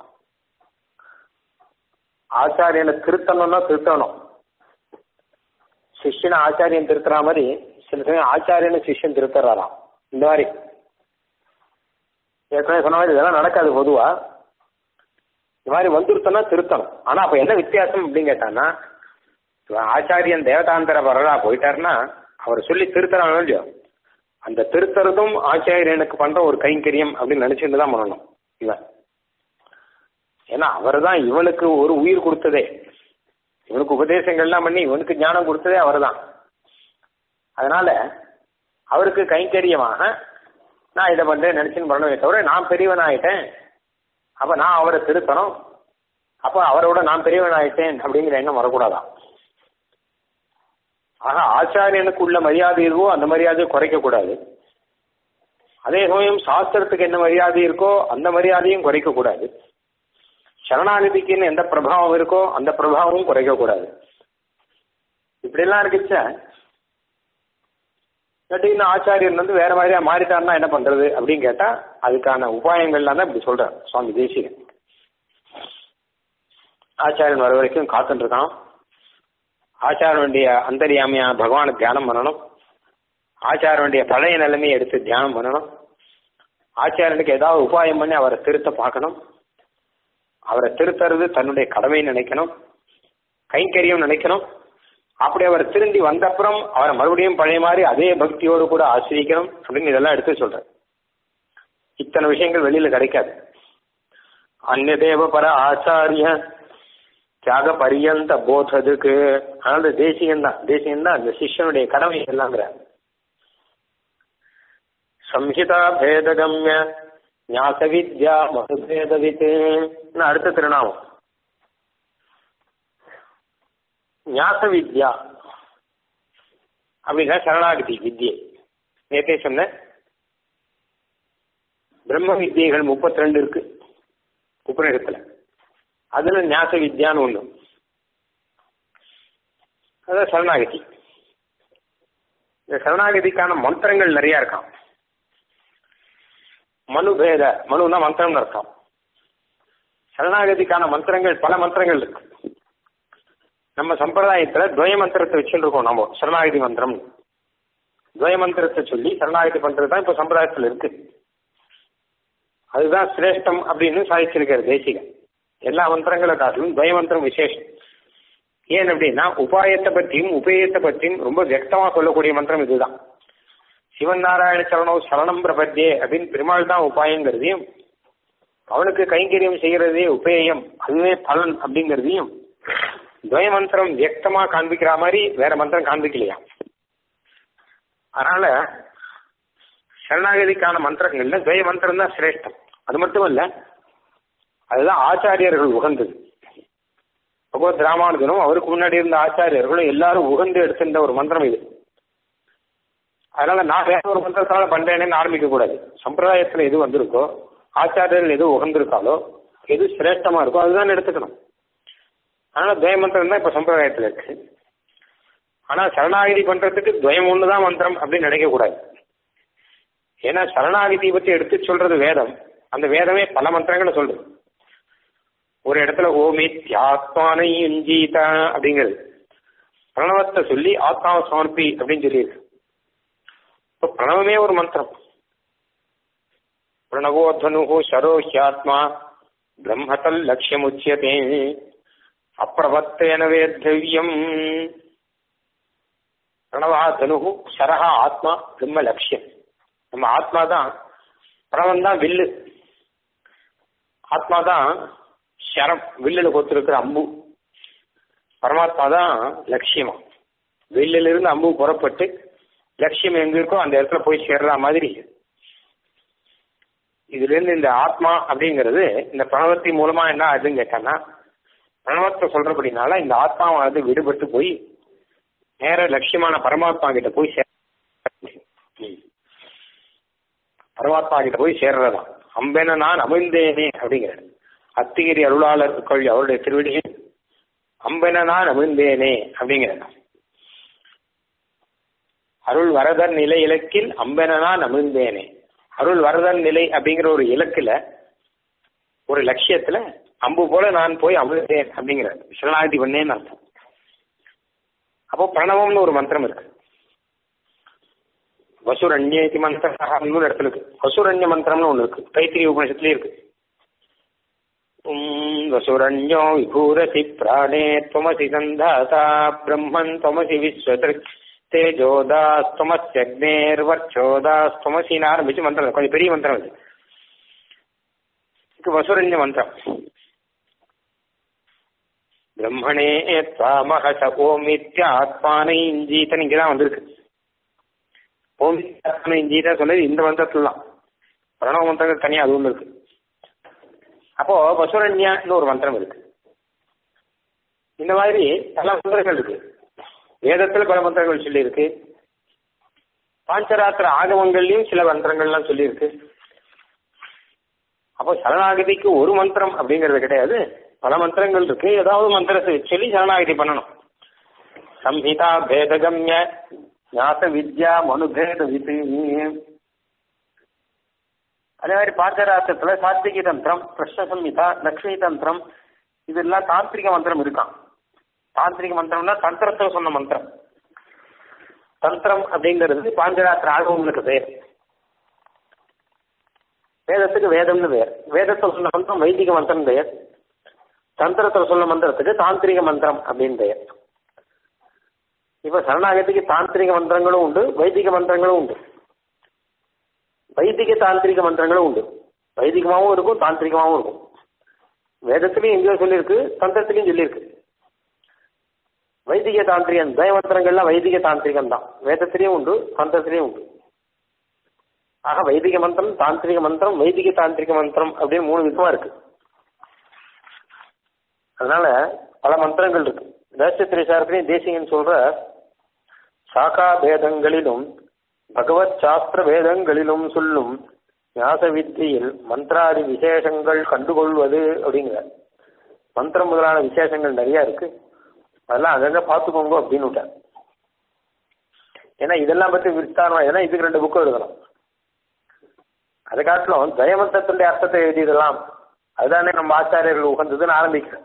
ஆச்சாரியனை திருத்தணும்னா திருத்தணும் சிஷ்யனை ஆச்சாரியன் திருத்துற மாதிரி சில சமயம் ஆச்சாரியனை சிஷ்யன் திருத்துறாராம் இந்த மாதிரி ஏற்கனவே சொன்ன மாதிரி இதெல்லாம் நடக்காது பொதுவா இந்த மாதிரி வந்துருத்தனா திருத்தணும் ஆனா அப்ப என்ன வித்தியாசம் அப்படின்னு கேட்டான்னா இவன் ஆச்சாரியன் தேவதாந்தர வரலா போயிட்டாருன்னா அவர் சொல்லி திருத்தறாங்க இல்லையோ அந்த திருத்தறதும் ஆச்சாரியனுக்கு பண்ற ஒரு கைங்கரியம் அப்படின்னு நினைச்சுட்டு தான் பண்ணணும் இவன் ஏன்னா அவர் தான் இவனுக்கு ஒரு உயிர் கொடுத்ததே இவனுக்கு உபதேசங்கள்லாம் பண்ணி இவனுக்கு ஞானம் கொடுத்ததே அவர் தான் அதனால அவருக்கு கைங்கரியமாக நான் இதை பண்றேன் நினைச்சுன்னு பண்ணவே தவிர நான் பெரியவன் ஆயிட்டேன் அப்ப நான் அவரை திருத்தணும் அப்ப அவரோட நான் பெரியவன் ஆயிட்டேன் அப்படிங்கிற எண்ணம் வரக்கூடாதான் ஆக ஆச்சாரியனுக்கு உள்ள மரியாதை இருக்கோ அந்த மரியாதையை குறைக்க கூடாது அதே சமயம் சாஸ்திரத்துக்கு என்ன மரியாதை இருக்கோ அந்த மரியாதையும் குறைக்க கூடாது சரணாநிதிக்குன்னு எந்த பிரபாவம் இருக்கோ அந்த பிரபாவமும் குறைக்க கூடாது இப்படிலாம் இருக்குச்ச திடீர்னு ஆச்சாரியன் வந்து வேற மாதிரியா மாறிட்டாருன்னா என்ன பண்றது அப்படின்னு கேட்டா அதுக்கான உபாயங்கள்லாம் தான் இப்படி சொல்றார் சுவாமி தேசிகன் ஆச்சாரியன் வர வரைக்கும் காத்துட்டு இருக்கான் ஆச்சாரனுடைய அந்தரியாமையா பகவானை தியானம் பண்ணணும் ஆச்சாரனுடைய பழைய நிலைமையை எடுத்து தியானம் பண்ணணும் ஆச்சாரனுக்கு ஏதாவது உபாயம் பண்ணி அவரை திருத்த பார்க்கணும் அவரை திருத்துறது தன்னுடைய கடமை நினைக்கணும் கைங்கரியம் நினைக்கணும் அப்படி அவர் திரும்பி வந்தப்புறம் அவரை மறுபடியும் பழைய மாதிரி அதே பக்தியோடு கூட ஆசிரிக்கணும் அப்படின்னு இதெல்லாம் எடுத்து சொல்றேன் இத்தனை விஷயங்கள் வெளியில கிடைக்காது அந்நிய தேவ பர ஆச்சாரிய தியாக பரியந்த போததுக்கு அதனால தேசியம் தான் தேசியம் தான் அந்த சிஷ்யனுடைய கடமை எல்லாங்கிற சம்ஹிதா பேதகம்ய ஞாச வித்யா மதுபேதவித் அடுத்த திருநாமம் ஞாச வித்யா அப்படின்னா சரணாகதி வித்யை நேற்றே சொன்னேன் பிரம்ம வித்தியைகள் முப்பத்தி ரெண்டு இருக்கு உபநிடத்துல அதுல ஞாச வித்யான்னு ஒண்ணு அதான் சரணாகதி இந்த சரணாகதிக்கான மந்திரங்கள் நிறைய இருக்கான் மனு பேத மனுனா மந்திரம்னு அர்த்தம் சரணாகதிக்கான மந்திரங்கள் பல மந்திரங்கள் இருக்கு நம்ம சம்பிரதாயத்துல துவய மந்திரத்தை வச்சுட்டு இருக்கோம் நம்ம சரணாகதி மந்திரம் துவய மந்திரத்தை சொல்லி சரணாகதி பண்றது தான் இப்ப சம்பிரதாயத்துல இருக்கு அதுதான் சிரேஷ்டம் அப்படின்னு சாதிச்சிருக்காரு தேசிகன் எல்லா மந்திரங்களை காட்டிலும் துவய மந்திரம் விசேஷம் ஏன் அப்படின்னா உபாயத்தை பற்றியும் உபேயத்தை பற்றியும் ரொம்ப வியக்தமா சொல்லக்கூடிய மந்திரம் இதுதான் சிவன் நாராயண சரணோ சரணம் பிரபத்தியே அப்படின்னு பெருமாள் தான் உபாயங்கிறதையும் அவனுக்கு கைங்கரியம் செய்யறதே உபேயம் அதுவே பலன் அப்படிங்கிறதையும் துவய மந்திரம் வியக்தமா காண்பிக்கிற மாதிரி வேற மந்திரம் காண்பிக்கலையா அதனால சரணாகதிக்கான மந்திரங்கள்ல துவய மந்திரம் தான் சிரேஷ்டம் அது மட்டும் இல்ல அதுதான் ஆச்சாரியர்கள் உகந்தது பகவத் ராமானுஜனும் அவருக்கு முன்னாடி இருந்த ஆச்சாரியர்களும் எல்லாரும் உகந்து எடுத்திருந்த ஒரு மந்திரம் இது அதனால நான் வேற ஒரு மந்திரத்தால பண்றேன்னு ஆரம்பிக்க கூடாது சம்பிரதாயத்துல எது வந்திருக்கோ ஆச்சாரியர்கள் எது உகந்திருக்காலோ எது சிரேஷ்டமா இருக்கோ அதுதான் எடுத்துக்கணும் அதனால துவய மந்திரம் தான் இப்ப சம்பிரதாயத்துல இருக்கு ஆனா சரணாகிதி பண்றதுக்கு துவயம் ஒண்ணுதான் மந்திரம் அப்படின்னு நினைக்க கூடாது ஏன்னா சரணாகிதியை பத்தி எடுத்து சொல்றது வேதம் அந்த வேதமே பல மந்திரங்களை சொல்றது ஒரு இடத்துல ஓமித்யாத்மானை இஞ்சீத அப்படிங்கிறது பிரணவத்தை சொல்லி ஆத்மாவை சமர்ப்பி அப்படின்னு சொல்லியிருக்கு இப்போ பிரணவமே ஒரு மந்திரம் பிரணவோத்வனு சரோ ஹியாத்மா பிரம்மதல் லட்சியம் உச்சியதே அப்பிரபத்தேன வேத்தவியம் பிரணவா தனு சரஹா ஆத்மா பிரம்ம லட்சியம் நம்ம ஆத்மா தான் பிரணவம் தான் வில்லு ஆத்மா தான் சரம் வில்லில் கொத்திருக்கிற அம்பு பரமாத்மா தான் லட்சியமா வில்லில் இருந்து அம்பு புறப்பட்டு லட்சியம் எங்க இருக்கோ அந்த இடத்துல போய் சேர்ற மாதிரி இதுல இருந்து இந்த ஆத்மா அப்படிங்கிறது இந்த பிரணவத்தின் மூலமா என்ன ஆகுதுன்னு கேட்டான்னா பிரணவத்தை சொல்றபடினால இந்த ஆத்மாவானது விடுபட்டு போய் நேர லட்சியமான பரமாத்மா கிட்ட போய் சேர பரமாத்மா கிட்ட போய் சேர்றதா அம்பென நான் அமிழ்ந்தேனே அப்படிங்கிறார் அத்திகிரி அருளாளர் கொள் அவருடைய திருவடியில் அம்பென நான் அமிழ்ந்தேனே அப்படிங்கிறார் அருள் வரதன் நிலை இலக்கில் அம்பென நான் அமிழ்ந்தேனே அருள் வரதன் நிலை அப்படிங்கிற ஒரு இலக்குல ஒரு லட்சியத்துல அம்பு போல நான் போய் அமிழ்ந்தேன் அப்படிங்கிறார் சரணாகதி பண்ணேன்னு அர்த்தம் அப்போ பிரணவம்னு ஒரு மந்திரம் இருக்கு வசுரண்யேதி மந்திரம் இன்னொரு இடத்துல இருக்கு வசுரண்ய மந்திரம்னு ஒண்ணு இருக்கு தைத்திரிய உபநிஷத்துலயே இருக்கு உம் வசுரண்யோ விபூரசி பிராணே துவமசி சந்தாதா பிரம்மன் துவமசி விஸ்வதிருக் தேஜோதாஸ்துமஸ்யக்னேர்வர்ச்சோதாஸ்துமசின்னு ஆரம்பிச்சு மந்திரம் கொஞ்சம் பெரிய மந்திரம் இது இது வசுரண்ய மந்திரம் பிரம்மணே துவாமஹச ஓமித்யாத்மானை இஞ்சீத்தன் இங்கதான் வந்திருக்கு ஓமித்யாத்மான இஞ்சீதா சொன்னது இந்த மந்திரத்துல தான் பிரணவ மந்திரங்கள் தனியா அது ஒன்று இருக்கு அப்போ வசுரண்யான்னு ஒரு மந்திரம் இருக்கு இந்த மாதிரி பல மந்திரங்கள் இருக்கு வேதத்துல பல மந்திரங்கள் சொல்லியிருக்கு பாஞ்சராத்திர ஆகமங்கள்லயும் சில மந்திரங்கள்லாம் சொல்லியிருக்கு அப்போ சரணாகதிக்கு ஒரு மந்திரம் அப்படிங்கிறது கிடையாது பல மந்திரங்கள் இருக்கு ஏதாவது மந்திரத்தை சொல்லி சரணாகதி பண்ணணும் சம்ஹிதா பேதகம்ய ஞாச வித்யா மனுபேத விதி அதே மாதிரி பாஞ்சராத்திரத்துல சாத்விகி தந்திரம் கிருஷ்ண சம்ஹிதா லக்ஷ்மி தந்திரம் இதெல்லாம் தாந்திரிக மந்திரம் இருக்கான் தாந்திரிக மந்திரம்னா தந்திரத்தை சொன்ன மந்திரம் தந்திரம் அப்படிங்கிறது பாஞ்சராத்திர ஆகவங்களுக்கு பேர் வேதத்துக்கு வேதம்னு பேர் வேதத்தில் சொன்ன மந்திரம் வைதிக மந்திரம் பெயர் தந்திரத்தில் சொன்ன மந்திரத்துக்கு தாந்திரிக மந்திரம் அப்படின்னு பெயர் இப்ப சரணாகதிக்கு தாந்திரிக மந்திரங்களும் உண்டு வைதிக மந்திரங்களும் உண்டு வைதிக தாந்திரிக மந்திரங்களும் உண்டு வைதிகமாகவும் இருக்கும் தாந்திரிகமாகவும் இருக்கும் வேதத்திலையும் எங்கேயோ சொல்லியிருக்கு தந்திரத்திலையும் சொல்லியிருக்கு வைதிக தாந்திரிகம் தயமந்திரங்கள்லாம் வைதிக தாந்திரிகம் தான் வேதத்திலையும் உண்டு தந்திரத்திலையும் உண்டு ஆக வைதிக மந்திரம் தாந்திரிக மந்திரம் வைதிக தாந்திரிக மந்திரம் அப்படின்னு மூணு விதமா இருக்கு அதனால பல மந்திரங்கள் இருக்கு தேசத்திரை சாரத்திலையும் தேசிகன் சொல்ற சாக்கா பேதங்களிலும் பகவத் சாஸ்திர வேதங்களிலும் சொல்லும் ஞாச வித்தியில் மந்திராதி விசேஷங்கள் கண்டுகொள்வது அப்படிங்கிற மந்திரம் முதலான விசேஷங்கள் நிறைய இருக்கு அதெல்லாம் அங்கங்க பார்த்துக்கோங்க அப்படின்னு விட்டார் ஏன்னா இதெல்லாம் பத்தி விஸ்தாரமா ஏன்னா இதுக்கு ரெண்டு புக்கு எழுதணும் அதை காட்டிலும் ஜெயமந்திரத்தினுடைய அர்த்தத்தை எழுதியதெல்லாம் அதுதானே நம்ம ஆச்சாரியர்கள் உகந்ததுன்னு ஆரம்பிக்கிறேன்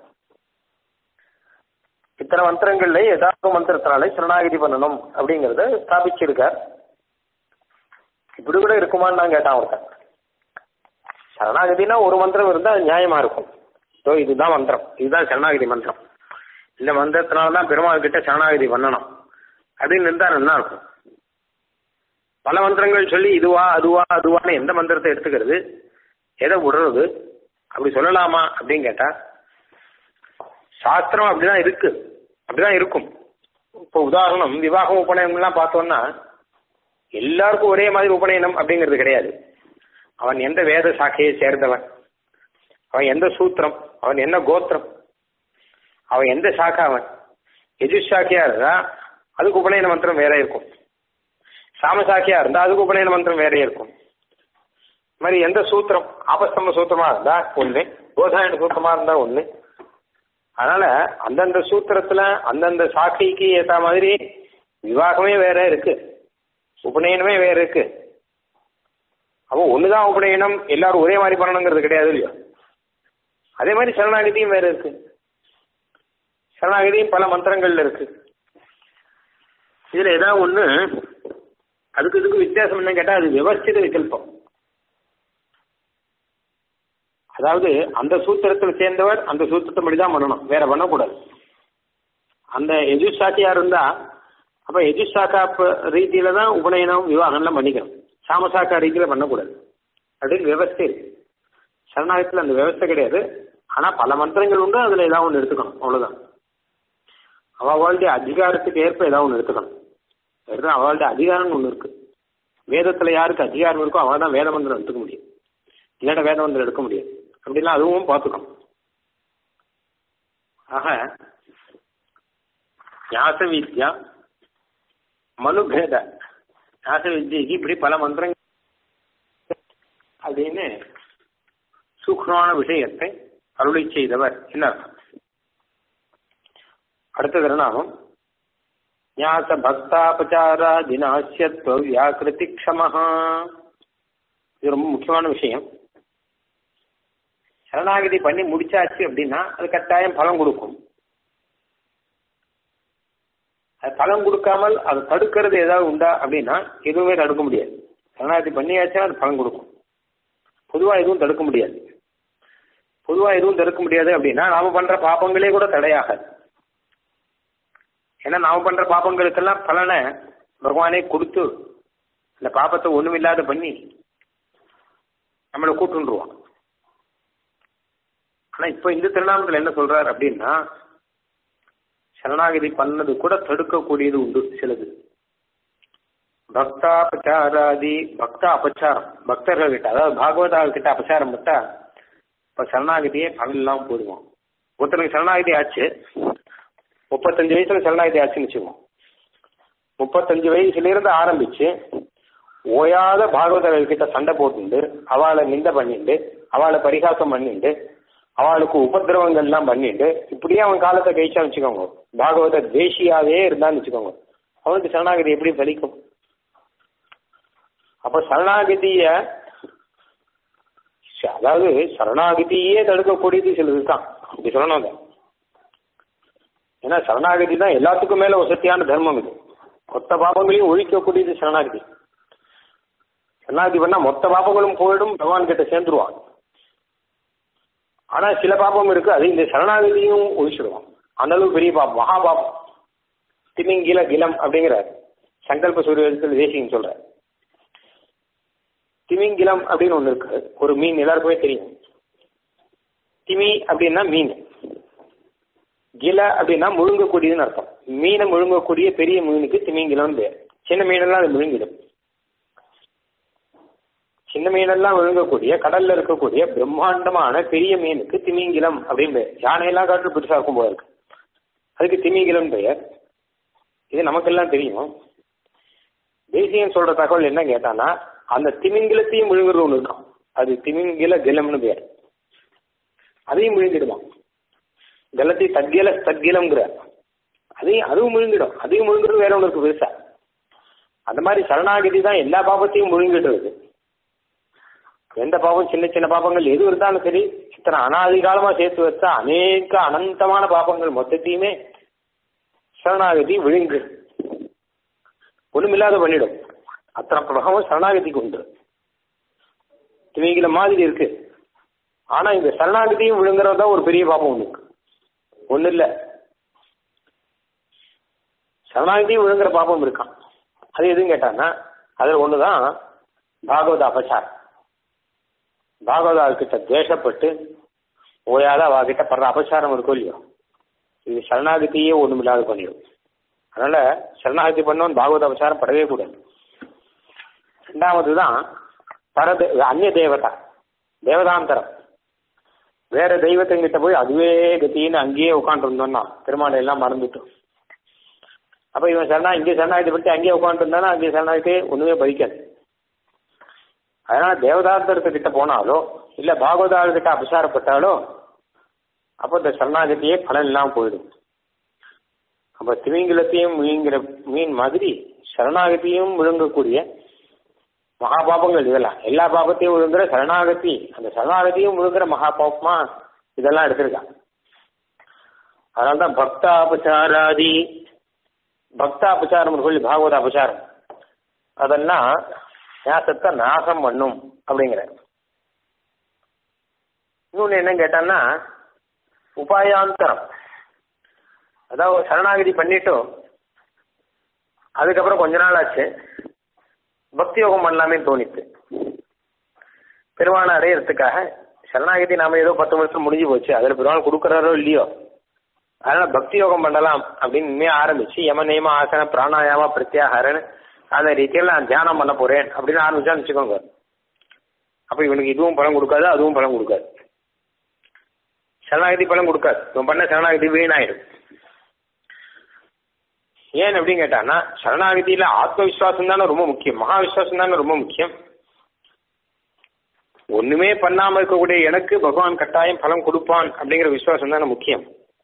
இத்தனை மந்திரங்கள்ல ஏதாவது மந்திரத்தினால சரணாகிதி பண்ணணும் அப்படிங்கறத ஸ்தாபிச்சிருக்கார் இப்படி கூட இருக்குமான்னு நான் கேட்டான் ஒருத்தன் சரணாகதினா ஒரு மந்திரம் இருந்தா அது நியாயமா இருக்கும் ஸோ இதுதான் மந்திரம் இதுதான் சரணாகதி மந்திரம் இந்த மந்திரத்தினால தான் பெருமாள் கிட்ட சரணாகதி பண்ணணும் அப்படின்னு இருந்தா நல்லா இருக்கும் பல மந்திரங்கள் சொல்லி இதுவா அதுவா அதுவான்னு எந்த மந்திரத்தை எடுத்துக்கிறது எதை விடுறது அப்படி சொல்லலாமா அப்படின்னு கேட்டா சாஸ்திரம் அப்படிதான் இருக்கு அப்படிதான் இருக்கும் இப்போ உதாரணம் விவாகம் உபநயனம்லாம் பார்த்தோம்னா எல்லாருக்கும் ஒரே மாதிரி உபநயனம் அப்படிங்கிறது கிடையாது அவன் எந்த வேத சாக்கையை சேர்ந்தவன் அவன் எந்த சூத்திரம் அவன் என்ன கோத்திரம் அவன் எந்த சாக்கா அவன் எஜுசாக்கியா இருந்தா அதுக்கு உபநயன மந்திரம் வேற இருக்கும் சாமசாக்கியா இருந்தா அதுக்கு உபநயன மந்திரம் வேற இருக்கும் இது மாதிரி எந்த சூத்திரம் ஆபஸ்தம்ப சூத்திரமா இருந்தா ஒண்ணு கோதாயன சூத்திரமா இருந்தா ஒண்ணு அதனால அந்தந்த சூத்திரத்துல அந்தந்த சாக்கைக்கு ஏத்த மாதிரி விவாகமே வேற இருக்கு உபநயனமே வேற இருக்கு அப்போ ஒண்ணுதான் உபநயனம் எல்லாரும் ஒரே மாதிரி பண்ணணுங்கிறது கிடையாது இல்லையா அதே மாதிரி சரணாகதியும் வேற இருக்கு சரணாகதியும் பல மந்திரங்கள்ல இருக்கு இதுல ஏதாவது ஒண்ணு அதுக்கு இதுக்கு வித்தியாசம் என்ன கேட்டா அது விவஸ்தித விகல்பம் அதாவது அந்த சூத்திரத்தில் சேர்ந்தவர் அந்த சூத்திரத்தை தான் பண்ணணும் வேற பண்ணக்கூடாது அந்த எஜுசாக்கியா இருந்தா அப்ப எஜுசாக்கா ரீதியில தான் உபநயனம் விவாகம்லாம் பண்ணிக்கணும் சாமசாக்கா ரீதியில பண்ணக்கூடாது அப்படின்னு விவஸ்தை இருக்கு சரணாகத்தில் அந்த விவஸ்தை கிடையாது ஆனா பல மந்திரங்கள் உண்டு அதுல ஏதாவது ஒன்று எடுத்துக்கணும் அவ்வளவுதான் அவளுடைய அதிகாரத்துக்கு ஏற்ப ஏதாவது ஒன்று எடுத்துக்கணும் வெறும் அவளுடைய அதிகாரம் ஒன்று இருக்கு வேதத்துல யாருக்கு அதிகாரம் இருக்கோ அவள் தான் வேத மந்திரம் எடுத்துக்க முடியும் இல்லாட்ட வேத மந்திரம் எடுக்க முடியாது அப்படிலாம் அதுவும் பார்த்துக்கணும் ஆக ஞாச வித்யா மனுபேத ஞாச வித்யக்கு இப்படி பல மந்திரங்கள் அப்படின்னு சூக்மமான விஷயத்தை அருளை செய்தவர் என்ன அடுத்த திருநாமம் ஞாச பக்தாபச்சாரா தினாசியத்துவ வியாக்கிருதி க்ஷமஹா இது ரொம்ப முக்கியமான விஷயம் சரணாகதி பண்ணி முடிச்சாச்சு அப்படின்னா அது கட்டாயம் பலம் கொடுக்கும் அது பலம் கொடுக்காமல் அதை தடுக்கிறது ஏதாவது உண்டா அப்படின்னா எதுவுமே தடுக்க முடியாது சரணாகதி பண்ணியாச்சுன்னா அது பலம் கொடுக்கும் பொதுவாக எதுவும் தடுக்க முடியாது பொதுவாக எதுவும் தடுக்க முடியாது அப்படின்னா நாம பண்ற பாப்பங்களே கூட தடையாகாது ஏன்னா நாம பண்ற பாப்பங்களுக்கெல்லாம் பலனை பகவானே கொடுத்து இந்த பாப்பத்தை ஒண்ணும் இல்லாத பண்ணி நம்மளை கூட்டுருவான் ஆனா இப்ப இந்த திருநாமத்தில் என்ன சொல்றாரு அப்படின்னா சரணாகதி பண்ணது கூட தடுக்கக்கூடியது உண்டு சிலது பக்தாபச்சாராதி பக்த அபச்சாரம் பக்தர்கள் கிட்ட அதாவது பாகவதால் கிட்ட அபச்சாரம் பட்டா இப்ப சரணாகதியே பலன் இல்லாம போயிடுவான் ஒருத்தனுக்கு சரணாகதி ஆச்சு முப்பத்தஞ்சு வயசுல சரணாகதி ஆச்சுன்னு வச்சுக்குவோம் முப்பத்தஞ்சு வயசுல இருந்து ஆரம்பிச்சு ஓயாத பாகவதர்கள் கிட்ட சண்டை போட்டுண்டு அவளை நிந்த பண்ணிண்டு அவளை பரிகாசம் பண்ணிண்டு அவளுக்கு உபதிரவங்கள்லாம் பண்ணிட்டு இப்படியே அவன் காலத்தை கழிச்சான்னு வச்சுக்கோங்க பாகவத தேசியாவே இருந்தான்னு வச்சுக்கோங்க அவனுக்கு சரணாகதி எப்படி பலிக்கும் அப்ப சரணாகதிய அதாவது சரணாகதியே தடுக்கக்கூடியது சிலது தான் அப்படி சொல்லணும் ஏன்னா சரணாகதி தான் எல்லாத்துக்கும் மேல வசதியான தர்மம் இது மொத்த பாபங்களையும் ஒழிக்கக்கூடியது சரணாகதி சரணாகதி பண்ணா மொத்த பாபங்களும் போயிடும் பகவான் கிட்ட சேர்ந்துருவான் ஆனா சில பாபம் இருக்கு அது இந்த சரணாகதியும் ஒழிச்சிடுவான் அந்த அளவுக்கு பெரிய பாபம் மகாபாபம் திமிங்கில கிலம் அப்படிங்கிறார் சங்கல்ப சூரியத்தில் தேசியம் சொல்ற திமிங்கிலம் அப்படின்னு ஒண்ணு இருக்கு ஒரு மீன் எல்லாருக்குமே தெரியும் திமி அப்படின்னா மீன் கில அப்படின்னா முழுங்கக்கூடியதுன்னு அர்த்தம் மீனை முழுங்கக்கூடிய பெரிய மீனுக்கு திமிங்கிலம் பேர் சின்ன மீனெல்லாம் அது முழுங்கிடும் சின்ன மீனெல்லாம் விழுங்கக்கூடிய கடல்ல இருக்கக்கூடிய பிரம்மாண்டமான பெரிய மீனுக்கு திமிங்கிலம் அப்படின்னு பெயர் யானையெல்லாம் காட்டு பெருசா இருக்கும் போல இருக்கு அதுக்கு திமிங்கிலம் பெயர் இது நமக்கெல்லாம் தெரியும் தேசியம் சொல்ற தகவல் என்ன கேட்டானா அந்த திமிங்கிலத்தையும் விழுங்குறது ஒண்ணு இருக்கும் அது திமிங்கில கிலம்னு பேர் அதையும் விழுங்கிடுவான் கலத்தை தத்கில தத்கிலம்ங்கிற அதையும் அதுவும் விழுங்கிடும் அதையும் விழுங்குறது வேற ஒன்று இருக்கு பெருசா அந்த மாதிரி சரணாகதி தான் எல்லா பாபத்தையும் முழுங்கிடுறது எந்த பாபம் சின்ன சின்ன பாபங்கள் எது இருந்தாலும் சரி இத்தனை அனாதி காலமா சேர்த்து வச்சா அநேக அனந்தமான பாபங்கள் மொத்தத்தையுமே சரணாகதி விழுங்கு ஒண்ணுமில்லாத பண்ணிடும் அத்தனை பிரபகமும் சரணாகதிக்கு உண்டு இவைகள மாதிரி இருக்கு ஆனா இந்த சரணாகதியும் விழுங்குறது தான் ஒரு பெரிய பாபம் ஒண்ணு ஒண்ணு இல்ல சரணாகதியும் விழுங்குற பாபம் இருக்கான் அது எதுவும் கேட்டான்னா அதுல ஒண்ணுதான் பாகவத அபச்சாரம் பாகவதா கிட்ட துவேஷப்பட்டு ஓயாத அவகிட்ட படுற அபச்சாரம் இருக்கும் இல்லையோ இது சரணாகதியே ஒண்ணுமில்லாத பண்ணிடும் அதனால சரணாகதி பண்ணவன் பாகவத அபச்சாரம் படவே கூடாது ரெண்டாவதுதான் பரதே அந்நிய தேவதா தேவதாந்தரம் வேற தெய்வத்தங்கிட்ட போய் அதுவே கத்தின்னு அங்கேயே உட்காந்து இருந்தோம்னா திருமாலை எல்லாம் மறந்துட்டோம் அப்ப இவன் சரணா இங்கே சரணாகதி பற்றி அங்கேயே உட்காந்து இருந்தானா அங்கே சரணாகதி ஒண்ணுமே பதிக்காது அதனால தேவதாந்தரத்து கிட்ட போனாலோ இல்ல பாகவதாள் கிட்ட அபசாரப்பட்டாலோ அப்போ இந்த சரணாகதியே பலன் இல்லாம போயிடும் அப்ப திமிங்கிலத்தையும் மீன்கிற மீன் மாதிரி சரணாகதியும் விழுங்கக்கூடிய மகாபாபங்கள் இதெல்லாம் எல்லா பாபத்தையும் விழுங்குற சரணாகதி அந்த சரணாகதியும் விழுங்குற மகா பாபமா இதெல்லாம் எடுத்திருக்காங்க அதனால்தான் பக்தாபசாராதி பக்தாபசாரம் சொல்லி பாகவத அபசாரம் அதெல்லாம் ஞாசத்தை நாசம் பண்ணும் அப்படிங்கிற இன்னொன்னு என்ன கேட்டான்னா உபாயாந்தரம் அதாவது சரணாகதி பண்ணிட்டோம் அதுக்கப்புறம் கொஞ்ச நாள் ஆச்சு பக்தி யோகம் பண்ணலாமே தோணித்து பெருமானை அடையிறதுக்காக சரணாகதி நாம ஏதோ பத்து வருஷம் முடிஞ்சு போச்சு அதில் பெருமாள் கொடுக்குறாரோ இல்லையோ அதனால பக்தி யோகம் பண்ணலாம் அப்படின்னு இனிமே ஆரம்பிச்சு யம நியம ஆசன பிராணாயாம பிரத்யாகாரன் அந்த ரீதியில் நான் தியானம் பண்ண போறேன் அப்படின்னு ஆரம்பிச்சான்னு வச்சுக்கோங்க அப்ப இவனுக்கு இதுவும் பலம் கொடுக்காது அதுவும் பலம் கொடுக்காது சரணாகதி பலம் கொடுக்காது இவன் பண்ண சரணாகதி வீணாயிடும் ஏன் அப்படின்னு கேட்டான்னா சரணாகதியில ஆத்ம விசுவாசம் தானே ரொம்ப முக்கியம் மகா விசுவாசம் தானே ரொம்ப முக்கியம் ஒண்ணுமே பண்ணாம இருக்கக்கூடிய எனக்கு பகவான் கட்டாயம் பலம் கொடுப்பான் அப்படிங்கிற விசுவாசம் தானே முக்கியம்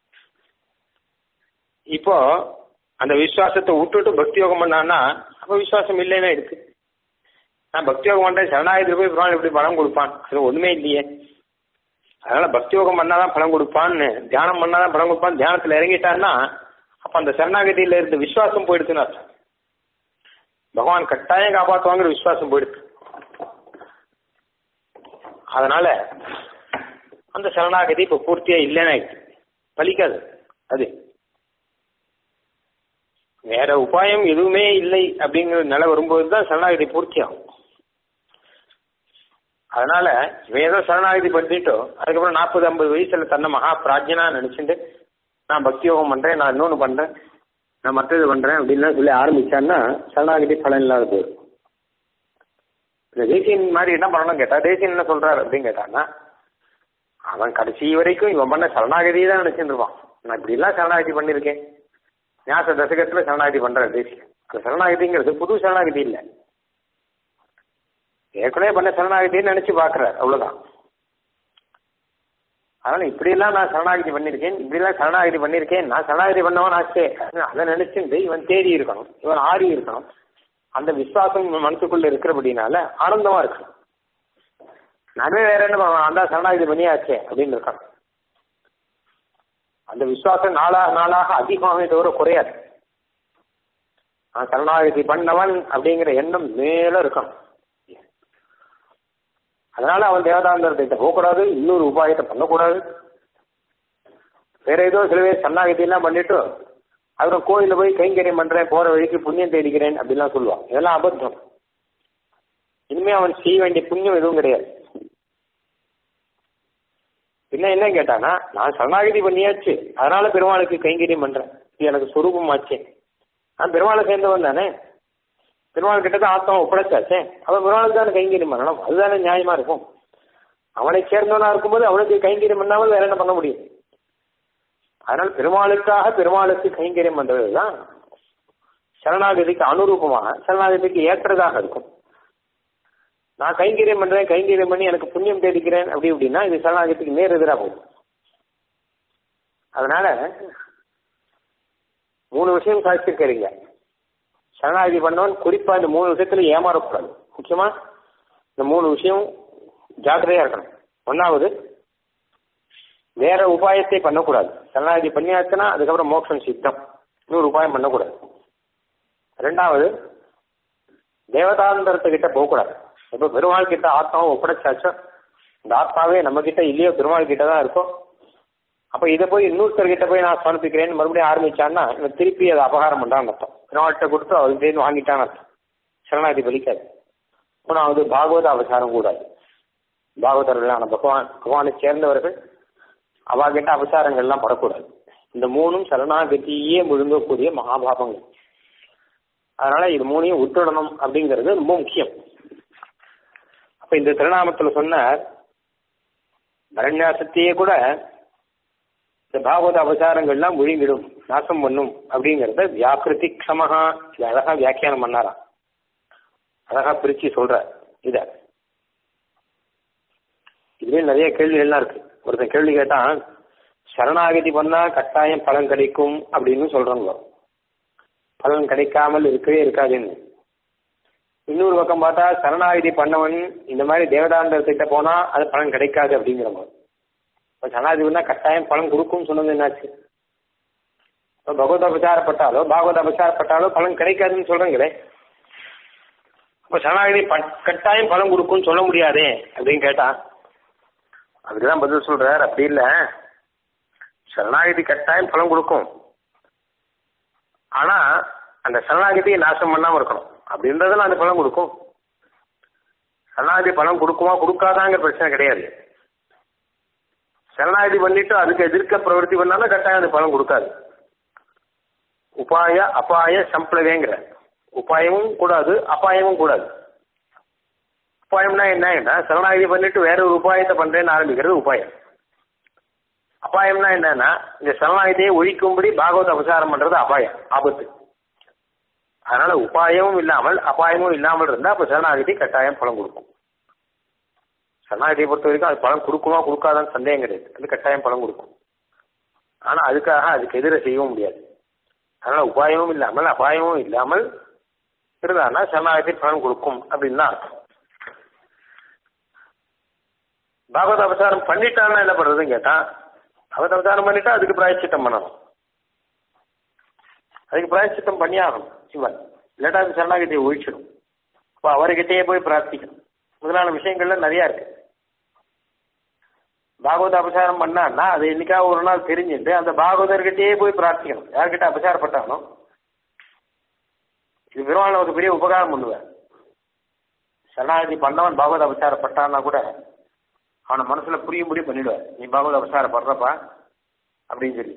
இப்போ அந்த விசுவாசத்தை விட்டுட்டு பக்தி யோகம் பண்ணான்னா அப்ப விசுவாசம் இல்லைன்னா இருக்கு நான் பக்தி யோகம் பண்றேன் சரணாகத்தில் போய் பகவான் எப்படி பலம் கொடுப்பான் அது ஒண்ணுமே இல்லையே அதனால பக்தி யோகம் பண்ணாதான் பலம் கொடுப்பான்னு தியானம் பண்ணாதான் பலம் கொடுப்பான் தியானத்துல இறங்கிட்டான்னா அப்ப அந்த சரணாகதியில இருந்த விசுவாசம் போயிடுச்சுன்னு அர்த்தம் பகவான் கட்டாயம் காப்பாற்றுவாங்கிற விசுவாசம் போயிடுச்சு அதனால அந்த சரணாகதி இப்ப பூர்த்தியா இல்லைன்னு ஆயிடுச்சு பலிக்காது அது வேற உபாயம் எதுவுமே இல்லை அப்படிங்கிற நிலை வரும்போது தான் சரணாகதி பூர்த்தி ஆகும் அதனால இவன் ஏதோ சரணாகதி பண்ணிட்டோ அதுக்கப்புறம் நாற்பது ஐம்பது வயசுல தன்னை மகா பிராஜ்யனா நினைச்சுட்டு நான் பக்தி யோகம் பண்றேன் நான் இன்னொன்று பண்றேன் நான் மற்றது பண்றேன் அப்படின்லாம் சொல்லி ஆரம்பிச்சான்னா சரணாகதி பலன் இல்லாத போயிடும் இந்த தேசியன் மாதிரி என்ன பண்ணணும் கேட்டா தேசியன் என்ன சொல்றாரு அப்படின்னு கேட்டான்னா அவன் கடைசி வரைக்கும் இவன் பண்ண சரணாகதியை தான் நினைச்சுட்டு இருப்பான் நான் இப்படி எல்லாம் சரணாகதி பண்ணிருக்கேன் ஞாச தசகத்துல சரணாகதி பண்ற தேசியம் அந்த சரணாகதிங்கிறது புது சரணாகதி இல்லை ஏற்கனவே பண்ண சரணாகதின்னு நினைச்சு பாக்குறாரு அவ்வளவுதான் அதனால இப்படியெல்லாம் நான் சரணாகதி பண்ணியிருக்கேன் இப்படிலாம் சரணாகதி பண்ணியிருக்கேன் நான் சரணாகதி பண்ணவன் ஆச்சே அதை நினைச்சுட்டு இவன் தேடி இருக்கணும் இவன் ஆடி இருக்கணும் அந்த விசுவாசம் மனசுக்குள்ள இருக்கிறபடினால ஆனந்தமா இருக்கணும் நானே வேற என்ன நான் தான் சரணாகதி பண்ணியாச்சே அப்படின்னு இருக்கான் அந்த விசுவாசம் நாளாக நாளாக அதிகமாகவே தவிர குறையாது நான் சரணாகதி பண்ணவன் அப்படிங்கிற எண்ணம் மேல இருக்கணும் அதனால அவன் தேவதாந்தரத்தை போகக்கூடாது இன்னொரு உபாயத்தை பண்ணக்கூடாது வேற ஏதோ சில பேர் சரணாகதி எல்லாம் பண்ணிட்டு அப்புறம் கோயிலில் போய் கைங்கரியம் பண்றேன் போற வழிக்கு புண்ணியம் தேடிக்கிறேன் அப்படிலாம் சொல்லுவான் இதெல்லாம் அபத்தம் இனிமே அவன் செய்ய வேண்டிய புண்ணியம் எதுவும் கிடையாது என்ன என்ன கேட்டானா நான் சரணாகதி பண்ணியாச்சு அதனால பெருமாளுக்கு கைங்கரியம் பண்றேன் இது எனக்கு சொரூபம் ஆச்சு நான் பெருமாளை சேர்ந்தவன் தானே பெருமாள் கிட்ட தான் ஆத்மா ஒப்படைச்சாச்சே அவன் பெருமாளுக்கு தானே கைங்கரியம் பண்ணணும் அதுதானே நியாயமா இருக்கும் அவனை சேர்ந்தவனா இருக்கும்போது அவனுக்கு கைங்கரியம் பண்ணாமல் வேற என்ன பண்ண முடியும் அதனால் பெருமாளுக்காக பெருமாளுக்கு கைங்கரியம் பண்றதுதான் சரணாகதிக்கு அனுரூபமாக சரணாகதிக்கு ஏற்றதாக இருக்கும் நான் கைங்கரியம் பண்றேன் கைங்கரியம் பண்ணி எனக்கு புண்ணியம் தேடிக்கிறேன் அப்படி அப்படின்னா இது சரணாகதிக்கு நேர் எதிராக போகும் அதனால மூணு விஷயம் சாதிச்சிருக்கிறீங்க சரணாகதி பண்ணவன் குறிப்பா இந்த மூணு விஷயத்துல ஏமாறக்கூடாது முக்கியமா இந்த மூணு விஷயம் ஜாக்கிரதையா இருக்கணும் ஒன்னாவது வேற உபாயத்தை பண்ணக்கூடாது சரணாகதி பண்ணியாச்சுன்னா அதுக்கப்புறம் மோட்சம் சித்தம் இன்னொரு உபாயம் பண்ணக்கூடாது ரெண்டாவது தேவதாந்தரத்துக்கிட்ட போகக்கூடாது இப்போ பெருமாள் கிட்ட ஆத்மாவை ஒப்படைச்சாச்சோ இந்த ஆத்மாவே நம்ம கிட்ட இல்லையோ பெருமாள் கிட்ட தான் இருக்கும் அப்ப இதை போய் இன்னொருத்தர் கிட்ட போய் நான் சமர்ப்பிக்கிறேன்னு மறுபடியும் ஆரம்பிச்சான்னா இவன் திருப்பி அதை அபகாரம் பண்றான்னு அர்த்தம் பெருமாள்கிட்ட கொடுத்து அவருக்கு சேர்ந்து வாங்கிட்டான்னு அர்த்தம் சரணாதி பலிக்காது மூணாவது பாகவத அபசாரம் கூடாது பாகவதர்களான பகவான் பகவானை சேர்ந்தவர்கள் அவாகிட்ட அபசாரங்கள்லாம் படக்கூடாது இந்த மூணும் சரணாகதியே முழுங்கக்கூடிய மகாபாபங்கள் அதனால இது மூணையும் விட்டுடணும் அப்படிங்கிறது ரொம்ப முக்கியம் அப்ப இந்த திருநாமத்துல சொன்ன பரண்யாசத்தையே கூட இந்த பாகவத அவசாரங்கள்லாம் முழுங்கிடும் நாசம் பண்ணும் அப்படிங்கிறத வியாக்கிருதி க்ஷமஹா இது அழகா வியாக்கியானம் பண்ணாராம் அழகா பிரிச்சு சொல்ற இத இதுவே நிறைய கேள்விகள்லாம் இருக்கு ஒருத்தன் கேள்வி கேட்டான் சரணாகதி பண்ணா கட்டாயம் பலன் கிடைக்கும் அப்படின்னு சொல்றாங்க பலன் கிடைக்காமல் இருக்கவே இருக்காதுன்னு இன்னொரு பக்கம் பார்த்தா சரணாகதி பண்ணவன் இந்த மாதிரி தேவதாந்தர்கிட்ட போனா அது பலன் கிடைக்காது அப்படிங்கிறவங்க இப்போ சரணாகதினா கட்டாயம் பலன் கொடுக்கும்னு சொன்னது என்னாச்சு இப்போ பகவத் அபசாரப்பட்டாலோ பாகவத் அபசாரப்பட்டாலோ பலன் கிடைக்காதுன்னு சொல்றீங்களே இப்போ சரணாகதி கட்டாயம் பலன் கொடுக்கும்னு சொல்ல முடியாதே அப்படின்னு கேட்டான் அதுக்குதான் பதில் சொல்றார் அப்படி இல்லை சரணாகதி கட்டாயம் பலன் கொடுக்கும் ஆனா அந்த சரணாகதியை நாசம் பண்ணாம இருக்கணும் அப்படின்றதுல அந்த பலன் கொடுக்கும் சரணாகதி பலன் கொடுக்குமா கொடுக்காதாங்கிற பிரச்சனை கிடையாது சரணாகதி பண்ணிட்டு அதுக்கு எதிர்க்க பிரவருத்தி பண்ணாலும் கட்டாயம் அது பலன் கொடுக்காது உபாய அபாய சம்பளவேங்கிற உபாயமும் கூடாது அபாயமும் கூடாது உபாயம்னா என்ன சரணாகதி பண்ணிட்டு வேற ஒரு உபாயத்தை பண்றேன்னு ஆரம்பிக்கிறது உபாயம் அபாயம்னா என்னன்னா இந்த சரணாகதியை ஒழிக்கும்படி பாகவத அபசாரம் பண்றது அபாயம் ஆபத்து அதனால உபாயமும் இல்லாமல் அபாயமும் இல்லாமல் இருந்தா அப்ப சரணாகதி கட்டாயம் பலன் கொடுக்கும் சரணாகதியை பொறுத்த வரைக்கும் அது பலன் கொடுக்குமா கொடுக்காதான்னு சந்தேகம் கிடையாது அது கட்டாயம் பலன் கொடுக்கும் ஆனா அதுக்காக அதுக்கு எதிர செய்யவும் முடியாது அதனால உபாயமும் இல்லாமல் அபாயமும் இல்லாமல் இருந்தான்னா சரணாகதி பலன் கொடுக்கும் அப்படின்னு தான் அர்த்தம் பாகவத அபசாரம் பண்ணிட்டான்னா என்ன பண்றதுன்னு கேட்டான் பகவத் அவதாரம் பண்ணிட்டா அதுக்கு பிராயச்சித்தம் பண்ணணும் அதுக்கு பிராயச்சித்தம் பண்ணி ஆகணும் சிவன் இல்லாட்டா அது சரணாகதியை ஒழிச்சிடும் அப்போ அவர்கிட்டயே போய் பிரார்த்திக்கணும் முதலான விஷயங்கள்ல நிறைய இருக்கு பாகவத அபசாரம் பண்ணான்னா அது என்னைக்காவது ஒரு நாள் தெரிஞ்சுட்டு அந்த பாகவதர்கிட்டயே போய் பிரார்த்திக்கணும் யார்கிட்ட அபசாரப்பட்டானோ இது பெருமாள் நமக்கு பெரிய உபகாரம் பண்ணுவேன் சரணாகதி பண்ணவன் பாகவத அபசாரப்பட்டான்னா கூட அவனை மனசுல புரியும்படி பண்ணிடுவார் நீ பாகவத அவசாரப்படுறப்பா அப்படின்னு சொல்லி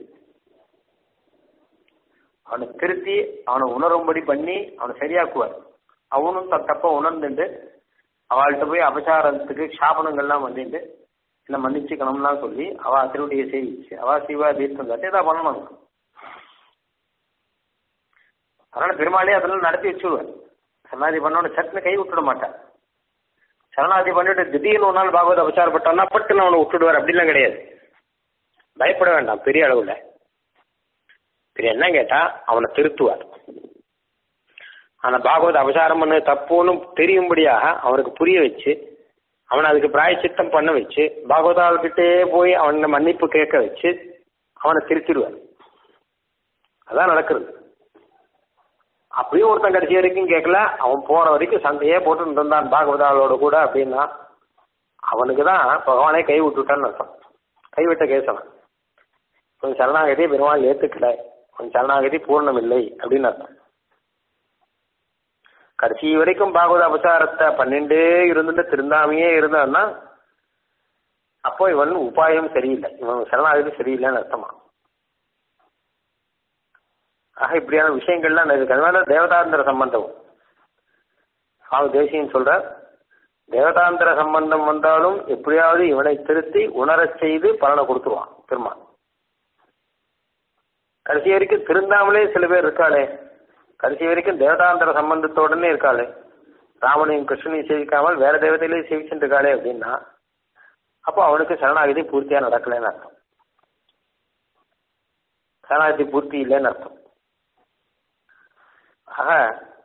அவனை திருத்தி அவனை உணரும்படி பண்ணி அவனை சரியாக்குவார் அவனும் தன் தப்ப உணர்ந்துட்டு அவள்கிட்ட போய் அபசாரத்துக்கு சாபனங்கள்லாம் வந்துட்டு என்ன மன்னிச்சுக்கணும்லாம் சொல்லி அவ திருவடியை சேவிச்சு அவ சிவா தீர்த்தம் காட்டி இதான் பண்ணணும் அதனால பெருமாளே அதெல்லாம் நடத்தி வச்சுடுவார் சமாதி பண்ணோட சட்டுன்னு கை விட்டுட மாட்டார் சரணாதி பண்ணிட்டு திடீர்னு ஒரு நாள் பாகவத அபச்சாரப்பட்டான்னா பட்டுன்னு அவனை விட்டுடுவார் அப்படிலாம் கிடையாது பயப்பட வேண்டாம் பெரிய அளவுல பெரிய என்ன கேட்டா அவனை திருத்துவார் ஆனா பாகவத அபசாரம் பண்ண தப்புன்னு தெரியும்படியாக அவனுக்கு புரிய வச்சு அவனை அதுக்கு பிராயச்சித்தம் பண்ண வச்சு பாகவதாள்கிட்டே போய் அவனை மன்னிப்பு கேட்க வச்சு அவனை திருத்திடுவார் அதான் நடக்கிறது அப்படியும் ஒருத்தன் கடைசி வரைக்கும் கேட்கல அவன் போற வரைக்கும் சண்டையே போட்டு இருந்தான் பாகவதாளோட கூட அப்படின்னா அவனுக்கு தான் பகவானே கை விட்டுட்டான்னு அர்த்தம் கைவிட்ட கேசவன் கொஞ்சம் சரணாகதி பெருமாள் ஏத்துக்கல கொஞ்சம் சரணாகதி பூர்ணம் இல்லை அப்படின்னு அர்த்தம் கடைசி வரைக்கும் பாகவத அபசாரத்தை பன்னெண்டே இருந்துட்டு திருந்தாமையே இருந்தான்னா அப்போ இவன் உபாயம் சரியில்லை இவன் சரணாகதி சரியில்லைன்னு அர்த்தமா ஆக இப்படியான விஷயங்கள்லாம் இருக்கு அதனால தேவதாந்திர சம்பந்தம் சுவாமி தேசியன் சொல்ற தேவதாந்திர சம்பந்தம் வந்தாலும் எப்படியாவது இவனை திருத்தி உணரச் செய்து பலனை கொடுத்துருவான் பெருமான் கடைசி வரைக்கும் திருந்தாமலே சில பேர் இருக்காளே கடைசி வரைக்கும் தேவதாந்திர சம்பந்தத்தோடனே இருக்காளே ராமனையும் கிருஷ்ணனையும் சேவிக்காமல் வேற தேவதையிலையும் சேவிச்சுட்டு இருக்காளே அப்படின்னா அப்போ அவனுக்கு சரணாகதி பூர்த்தியா நடக்கலைன்னு அர்த்தம் சரணாகதி பூர்த்தி இல்லைன்னு அர்த்தம் ஆக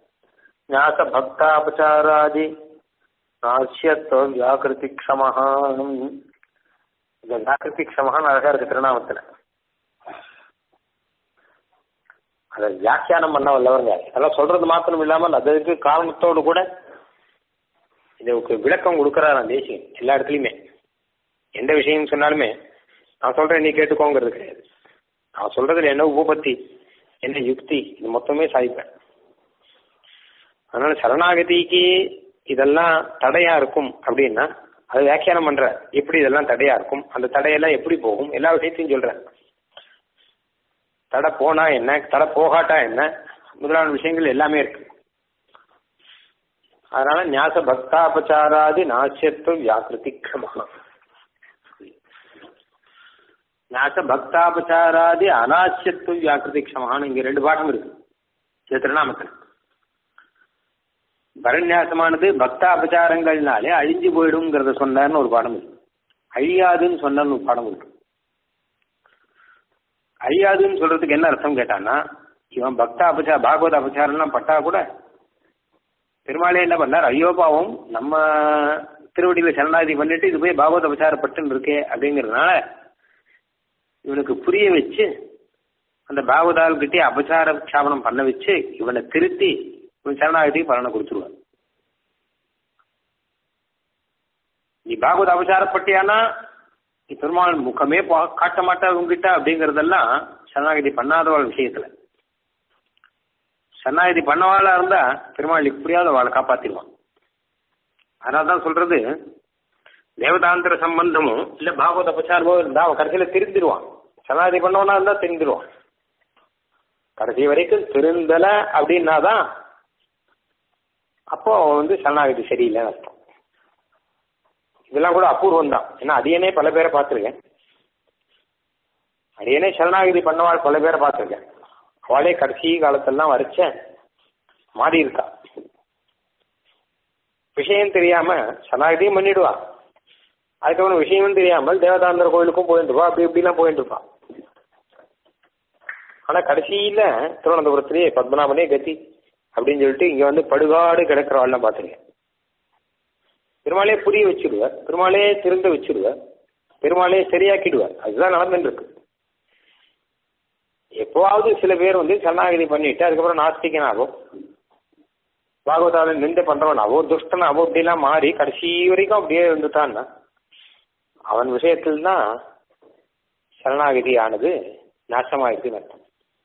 ஞாச பக்தாபச்சாராதி நாசியத்துவ வியாக்கிருதி க்ஷமஹா இந்த வியாக்கிருதி க்ஷமஹான்னு அழகா இருக்கு திருநாமத்துல அதை வியாக்கியானம் பண்ண வல்லவங்க அதெல்லாம் சொல்றது மாத்திரம் இல்லாமல் அதுக்கு காரணத்தோடு கூட இதுக்கு விளக்கம் கொடுக்கறாராம் தேசியம் எல்லா இடத்துலையுமே எந்த விஷயம் சொன்னாலுமே நான் சொல்றேன் நீ கேட்டுக்கோங்கிறது கிடையாது நான் சொல்றதுல என்ன உபபத்தி என்ன யுக்தி இது மொத்தமே சாதிப்பேன் அதனால சரணாகதிக்கு இதெல்லாம் தடையா இருக்கும் அப்படின்னா அது வியாக்கியானம் பண்ற எப்படி இதெல்லாம் தடையா இருக்கும் அந்த தடையெல்லாம் எப்படி போகும் எல்லா விஷயத்தையும் சொல்றேன் தடை போனா என்ன தடை போகாட்டா என்ன முதலான விஷயங்கள் எல்லாமே இருக்கு அதனால ஞாச பக்தாபச்சாராதி நாசியத்துவ வியாக்கிருதி கிரமம் ஞாச பக்தாபச்சாராதி அநாசியத்துவ வியாக்கிருதி க்ஷமான்னு இங்க ரெண்டு பாடம் இருக்கு இந்த திருநாமத்தில் பரநியாசமானது பக்தாபச்சாரங்கள்னாலே அழிஞ்சு போயிடும்ங்கிறத சொன்னார்னு ஒரு பாடம் இருக்கு அழியாதுன்னு சொன்னார்னு ஒரு பாடம் இருக்கு அழியாதுன்னு சொல்றதுக்கு என்ன அர்த்தம் கேட்டான்னா இவன் பக்த அபச்சார பாகவத அபச்சாரம்லாம் பட்டா கூட பெருமாளே என்ன பண்ணார் ஐயோ பாவம் நம்ம திருவடியில சரணாதி பண்ணிட்டு இது போய் பாகவத அபச்சாரப்பட்டுன்னு இருக்கே அப்படிங்கிறதுனால இவனுக்கு புரிய வச்சு அந்த பாகவதால் கிட்டே அபச்சார சாபனம் பண்ண வச்சு இவனை திருத்தி இவன் சரணாகதிக்கு பலனை கொடுத்துருவான் நீ பாகவத அபச்சாரப்பட்டியானா நீ பெருமாள் முகமே பா- காட்ட மாட்டா உங்ககிட்ட அப்படிங்கறதெல்லாம் சரணாகதி பண்ணாதவாள் விஷயத்துல சரணாகதி பண்ணவாளா இருந்தா பெருமாள் இப்படியாவது அவளை காப்பாத்திடுவான் அதனால தான் சொல்றது தேவதாந்திர சம்பந்தமும் இல்ல பாகவத அபச்சாரமோ இருந்தா அவன் கடைசியில திருந்திடுவான் சரணாகதி பண்ணவனா இருந்தா திருந்திடுவான் கடைசி வரைக்கும் திருந்தல அப்படின்னாதான் அப்போ அவன் வந்து சரணாகதி சரியில்லைன்னு அர்த்தம் இதெல்லாம் கூட அபூர்வம் தான் ஏன்னா அடியனே பல பேரை பார்த்துருக்கேன் அடியனே சரணாகதி பண்ணவாள் பல பேரை பார்த்துருக்கேன் அவளே கடைசி காலத்தெல்லாம் வரைச்ச மாறி இருக்கா விஷயம் தெரியாம சரணாகதியும் பண்ணிடுவா அதுக்கப்புறம் விஷயமும் தெரியாமல் தேவதாந்தர கோயிலுக்கும் போயிட்டு இருப்பா அப்படி இப்படிலாம் போயிட்டு இருப்பான் ஆனா கடைசியில திருவனந்தபுரத்திலேயே பத்மநாபனே கத்தி அப்படின்னு சொல்லிட்டு இங்க வந்து படுகாடு கிடக்கிறவாள்லாம் பார்த்துருக்கேன் பெருமாளே புரிய வச்சிடுவார் பெருமாளே திருந்த வச்சிடுவார் பெருமாளே சரியாக்கிடுவார் அதுதான் நடந்துட்டு இருக்கு எப்போவாவது சில பேர் வந்து சரணாகதி பண்ணிட்டு அதுக்கப்புறம் நாஸ்திகனாவோ பாகவதாவில் நிந்த பண்றவனாவோ துஷ்டனாவோ இப்படிலாம் மாறி கடைசி வரைக்கும் அப்படியே இருந்துட்டான்னா அவன் விஷயத்தில் தான் சரணாகதி ஆனது நாசமாயிருக்குன்னு அர்த்தம்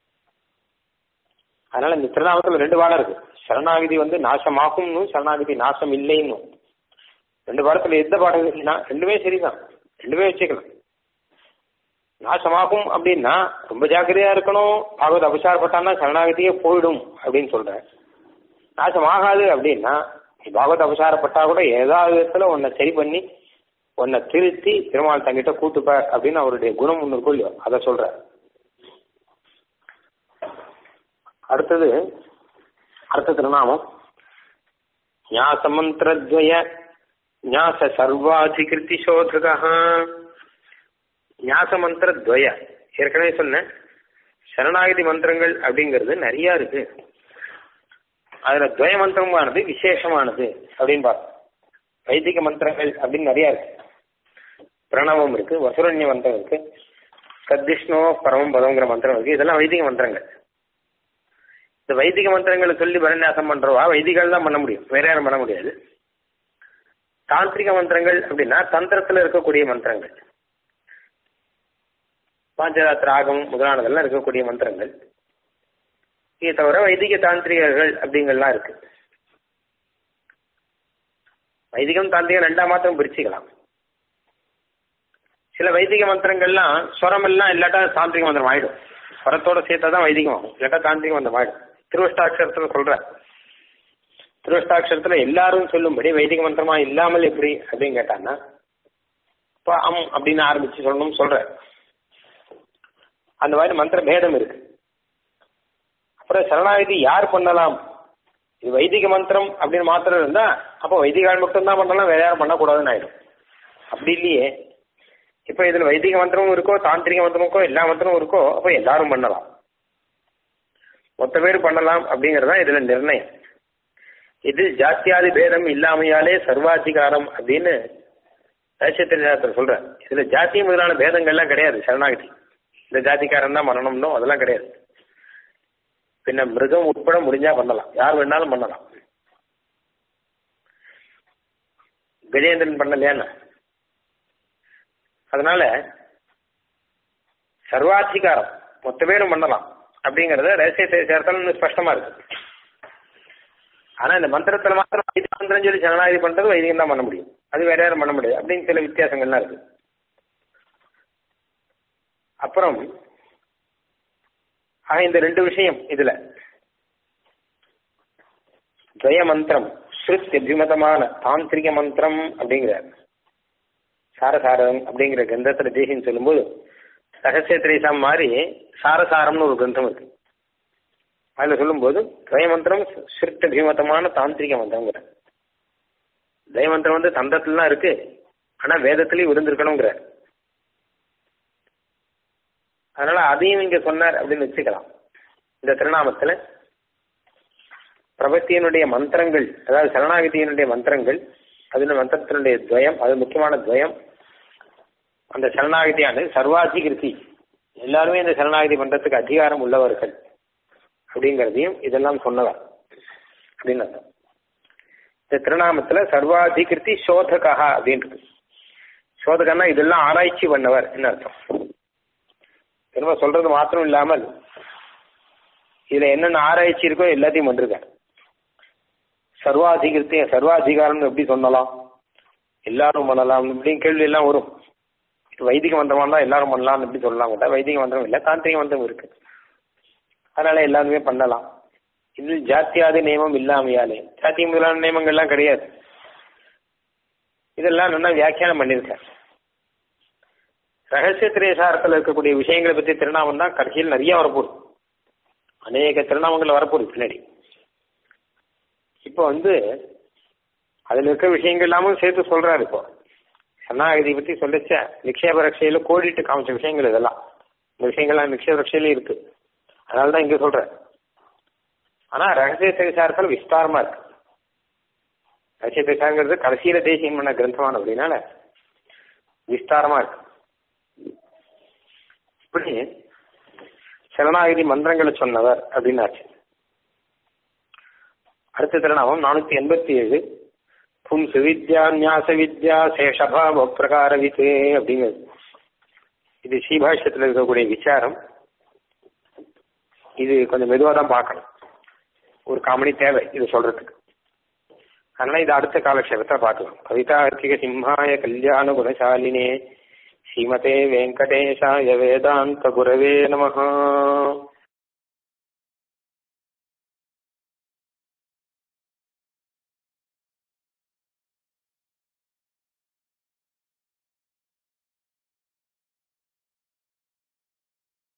அதனால இந்த திருநாமத்தில் ரெண்டு பாடம் இருக்கு சரணாகதி வந்து நாசமாகும்னு சரணாகதி நாசம் இல்லைன்னு ரெண்டு பாடத்துல எந்த பாடம் இருக்குன்னா ரெண்டுமே சரிதான் ரெண்டுமே வச்சுக்கலாம் நாசமாகும் அப்படின்னா ரொம்ப ஜாக்கிரதையா இருக்கணும் பாகவத அபசாரப்பட்டான்னா சரணாகதியே போயிடும் அப்படின்னு சொல்றேன் நாசமாகாது அப்படின்னா நீ பாகவத அபசாரப்பட்டா கூட ஏதாவது விதத்துல உன்னை சரி பண்ணி உன்னை திருத்தி பெருமாள் தங்கிட்ட கூட்டுப்ப அப்படின்னு அவருடைய குணம் ஒன்று இருக்கும் இல்லையோ அதை சொல்ற அடுத்தது அடுத்த திருநாமம் ஞாசமந்திரத்வய ஞாச சர்வாதிகிருதி சோதகா ஞாச மந்திர துவய ஏற்கனவே சொன்னேன் சரணாகதி மந்திரங்கள் அப்படிங்கிறது நிறைய இருக்கு அதுல துவய மந்திரமானது விசேஷமானது அப்படின்னு பார்த்தோம் வைதிக மந்திரங்கள் அப்படின்னு நிறைய இருக்கு பிரணவம் இருக்கு வசுரண்ய மந்திரம் இருக்கு சத்திஷ்ணோ பரமம் பதங்கிற மந்திரம் இருக்கு இதெல்லாம் வைதிக மந்திரங்கள் இந்த வைதிக மந்திரங்களை சொல்லி பரநியாசம் பண்றவா வைதிகள் தான் பண்ண முடியும் வேற யாரும் பண்ண முடியாது தாந்திரிக மந்திரங்கள் அப்படின்னா தந்திரத்துல இருக்கக்கூடிய மந்திரங்கள் பாஞ்சராத்திர ஆகம் முதலானதெல்லாம் இருக்கக்கூடிய மந்திரங்கள் இதை தவிர வைதிக தாந்திரிகர்கள் அப்படிங்கறதுலாம் இருக்கு வைதிகம் தாந்திரிகம் ரெண்டா மாத்திரம் பிரிச்சுக்கலாம் சில வைதிக மந்திரங்கள்லாம் ஸ்வரம் எல்லாம் இல்லாட்டா தாந்திரிக மந்திரம் ஆயிடும் ஸ்வரத்தோட சேர்த்தா தான் வைதிகம் ஆகும் இல்லாட்டா தாந்திரிக மந்திரம் ஆயிடும் திருவஷ்டாட்சரத்துல சொல்ற திருவஷ்டாட்சரத்துல எல்லாரும் சொல்லும்படி வைதிக மந்திரமா இல்லாமல் எப்படி அப்படின்னு கேட்டான்னா இப்போ அம் அப்படின்னு ஆரம்பிச்சு சொல்லணும்னு சொல்ற அந்த மாதிரி மந்திர பேதம் இருக்கு அப்புறம் சரணாகதி யார் பண்ணலாம் இது வைதிக மந்திரம் அப்படின்னு மாத்திரம் இருந்தா அப்போ வைதிகால் மட்டும்தான் பண்ணலாம் வேற யாரும் பண்ணக்கூடாதுன்னு ஆயிடும் அப்படி இல்லையே இப்ப இதுல வைதிக மந்திரமும் இருக்கோ தாந்திரிக மந்திரமும் இருக்கோ எல்லா மந்திரமும் இருக்கோ அப்போ எல்லாரும் பண்ணலாம் மொத்த பேர் பண்ணலாம் அப்படிங்கறதுதான் இதுல நிர்ணயம் இது ஜாத்தியாதி பேதம் இல்லாமையாலே சர்வாதிகாரம் அப்படின்னு ரகசியத்தில் சொல்ற இதுல ஜாதி முதலான பேதங்கள்லாம் கிடையாது சரணாகதி இந்த ஜாதிக்காரன் தான் பண்ணணும்னோ அதெல்லாம் கிடையாது பின்ன மிருகம் உட்பட முடிஞ்சா பண்ணலாம் யார் வேணாலும் பண்ணலாம் கஜேந்திரன் பண்ணலையான்னு அதனால சர்வாதிகாரம் மொத்த பேரும் பண்ணலாம் அப்படிங்கறத ரகசிய சேர்த்தல் ஸ்பஷ்டமா இருக்கு ஆனா இந்த மந்திரத்துல மாத்திரம் வைதிக மந்திரம் சொல்லி சரணாகதி பண்றது வைதிகம் தான் பண்ண முடியும் அது வேற யாரும் பண்ண முடியாது அப்படின்னு சில வித்தியாசங்கள்லாம் இருக்கு அப்புறம் ஆக இந்த ரெண்டு விஷயம் இதுல துவய மந்திரம் ஸ்ருத் அபிமதமான தாந்திரிக மந்திரம் அப்படிங்கிறார் சாரசாரம் அப்படிங்கிற கிரந்தத்துல தேசியம் சொல்லும்போது ரகசிய திரேசம் மாதிரி சாரசாரம்னு ஒரு கிரந்தம் இருக்கு அதுல சொல்லும்போது துவயமந்திரம் ஸ்ருத் அபிமதமான தாந்திரிக மந்திரங்கிற துவயமந்திரம் வந்து தந்தத்துல தான் இருக்கு ஆனா வேதத்திலயும் இருந்திருக்கணுங்கிற அதனால அதையும் இங்க சொன்னார் அப்படின்னு வச்சுக்கலாம் இந்த திருநாமத்துல பிரபத்தியனுடைய மந்திரங்கள் அதாவது சரணாகதியினுடைய மந்திரங்கள் அதுல மந்திரத்தினுடைய துவயம் அது முக்கியமான துவயம் அந்த சரணாகதியானது சர்வாதிகிருதி எல்லாருமே இந்த சரணாகதி பண்றதுக்கு அதிகாரம் உள்ளவர்கள் அப்படிங்கிறதையும் இதெல்லாம் சொன்னவர் அப்படின்னு அர்த்தம் இந்த திருநாமத்துல சர்வாதிகிருதி சோதகா அப்படின்றது சோதகன்னா இதெல்லாம் ஆராய்ச்சி பண்ணவர் என்ன அர்த்தம் திரும்ப சொல்றது மாத்திரம் இல்லாமல் இதுல என்னென்ன ஆராய்ச்சி இருக்கோ எல்லாத்தையும் பண்ணிருக்காரு சர்வாதிகிருத்தி சர்வாதிகாரம் எப்படி சொல்லலாம் எல்லாரும் பண்ணலாம் இப்படின்னு கேள்வி எல்லாம் வரும் வைதிக மந்திரமா இருந்தா எல்லாரும் பண்ணலாம் எப்படி சொல்லலாம் கூட வைதிக மந்திரம் இல்லை தாந்திரிக மந்திரம் இருக்கு அதனால எல்லாருமே பண்ணலாம் இது ஜாத்தியாதி நியமம் இல்லாமையாலே ஜாத்தி முதலான நியமங்கள்லாம் கிடையாது இதெல்லாம் நல்லா வியாக்கியானம் பண்ணியிருக்கார் ரகசிய திரேசாரத்தில் இருக்கக்கூடிய விஷயங்களை பற்றி திருநாமம் தான் கடைசியில் நிறைய வரப்போகுது அநேக திருநாமங்கள் வரப்போகுது பின்னாடி இப்போ வந்து அதில் இருக்க விஷயங்கள் எல்லாமும் சேர்த்து சொல்றாரு இப்போ சரணாகதி பற்றி சொல்லிச்ச நிக்ஷேப ரக்ஷையில கோடிட்டு காமிச்ச விஷயங்கள் இதெல்லாம் இந்த விஷயங்கள்லாம் நிக்ஷேப ரக்ஷையில இருக்கு அதனால தான் இங்க சொல்றேன் ஆனா ரகசிய திரைசாரத்தில் விஸ்தாரமா இருக்கு ரகசிய திரைசாரங்கிறது கடைசியில தேசியம் பண்ண கிரந்தமான அப்படின்னால விஸ்தாரமா இருக்கு இப்படி சரணாகதி மந்திரங்களை சொன்னவர் அப்படின்னாச்சு அடுத்த திருநாமம் நானூத்தி எண்பத்தி ஏழு பும்சு வித்யா நியாச வித்யா சேஷபாவ பிரகாரவித்து அப்படிங்கிறது இது ஸ்ரீபாஷ்யத்தில் இருக்கக்கூடிய விசாரம் இது கொஞ்சம் மெதுவாக தான் பார்க்கணும் ஒரு காமெடி தேவை இது சொல்றதுக்கு அதனால இது அடுத்த காலக்ஷேபத்தை பார்க்கலாம் கவிதார்த்திக சிம்ஹாய கல்யாண குணசாலினே ஸ்ரீமதே வெங்கடேஷாய வேதாந்த குரவே நமஹா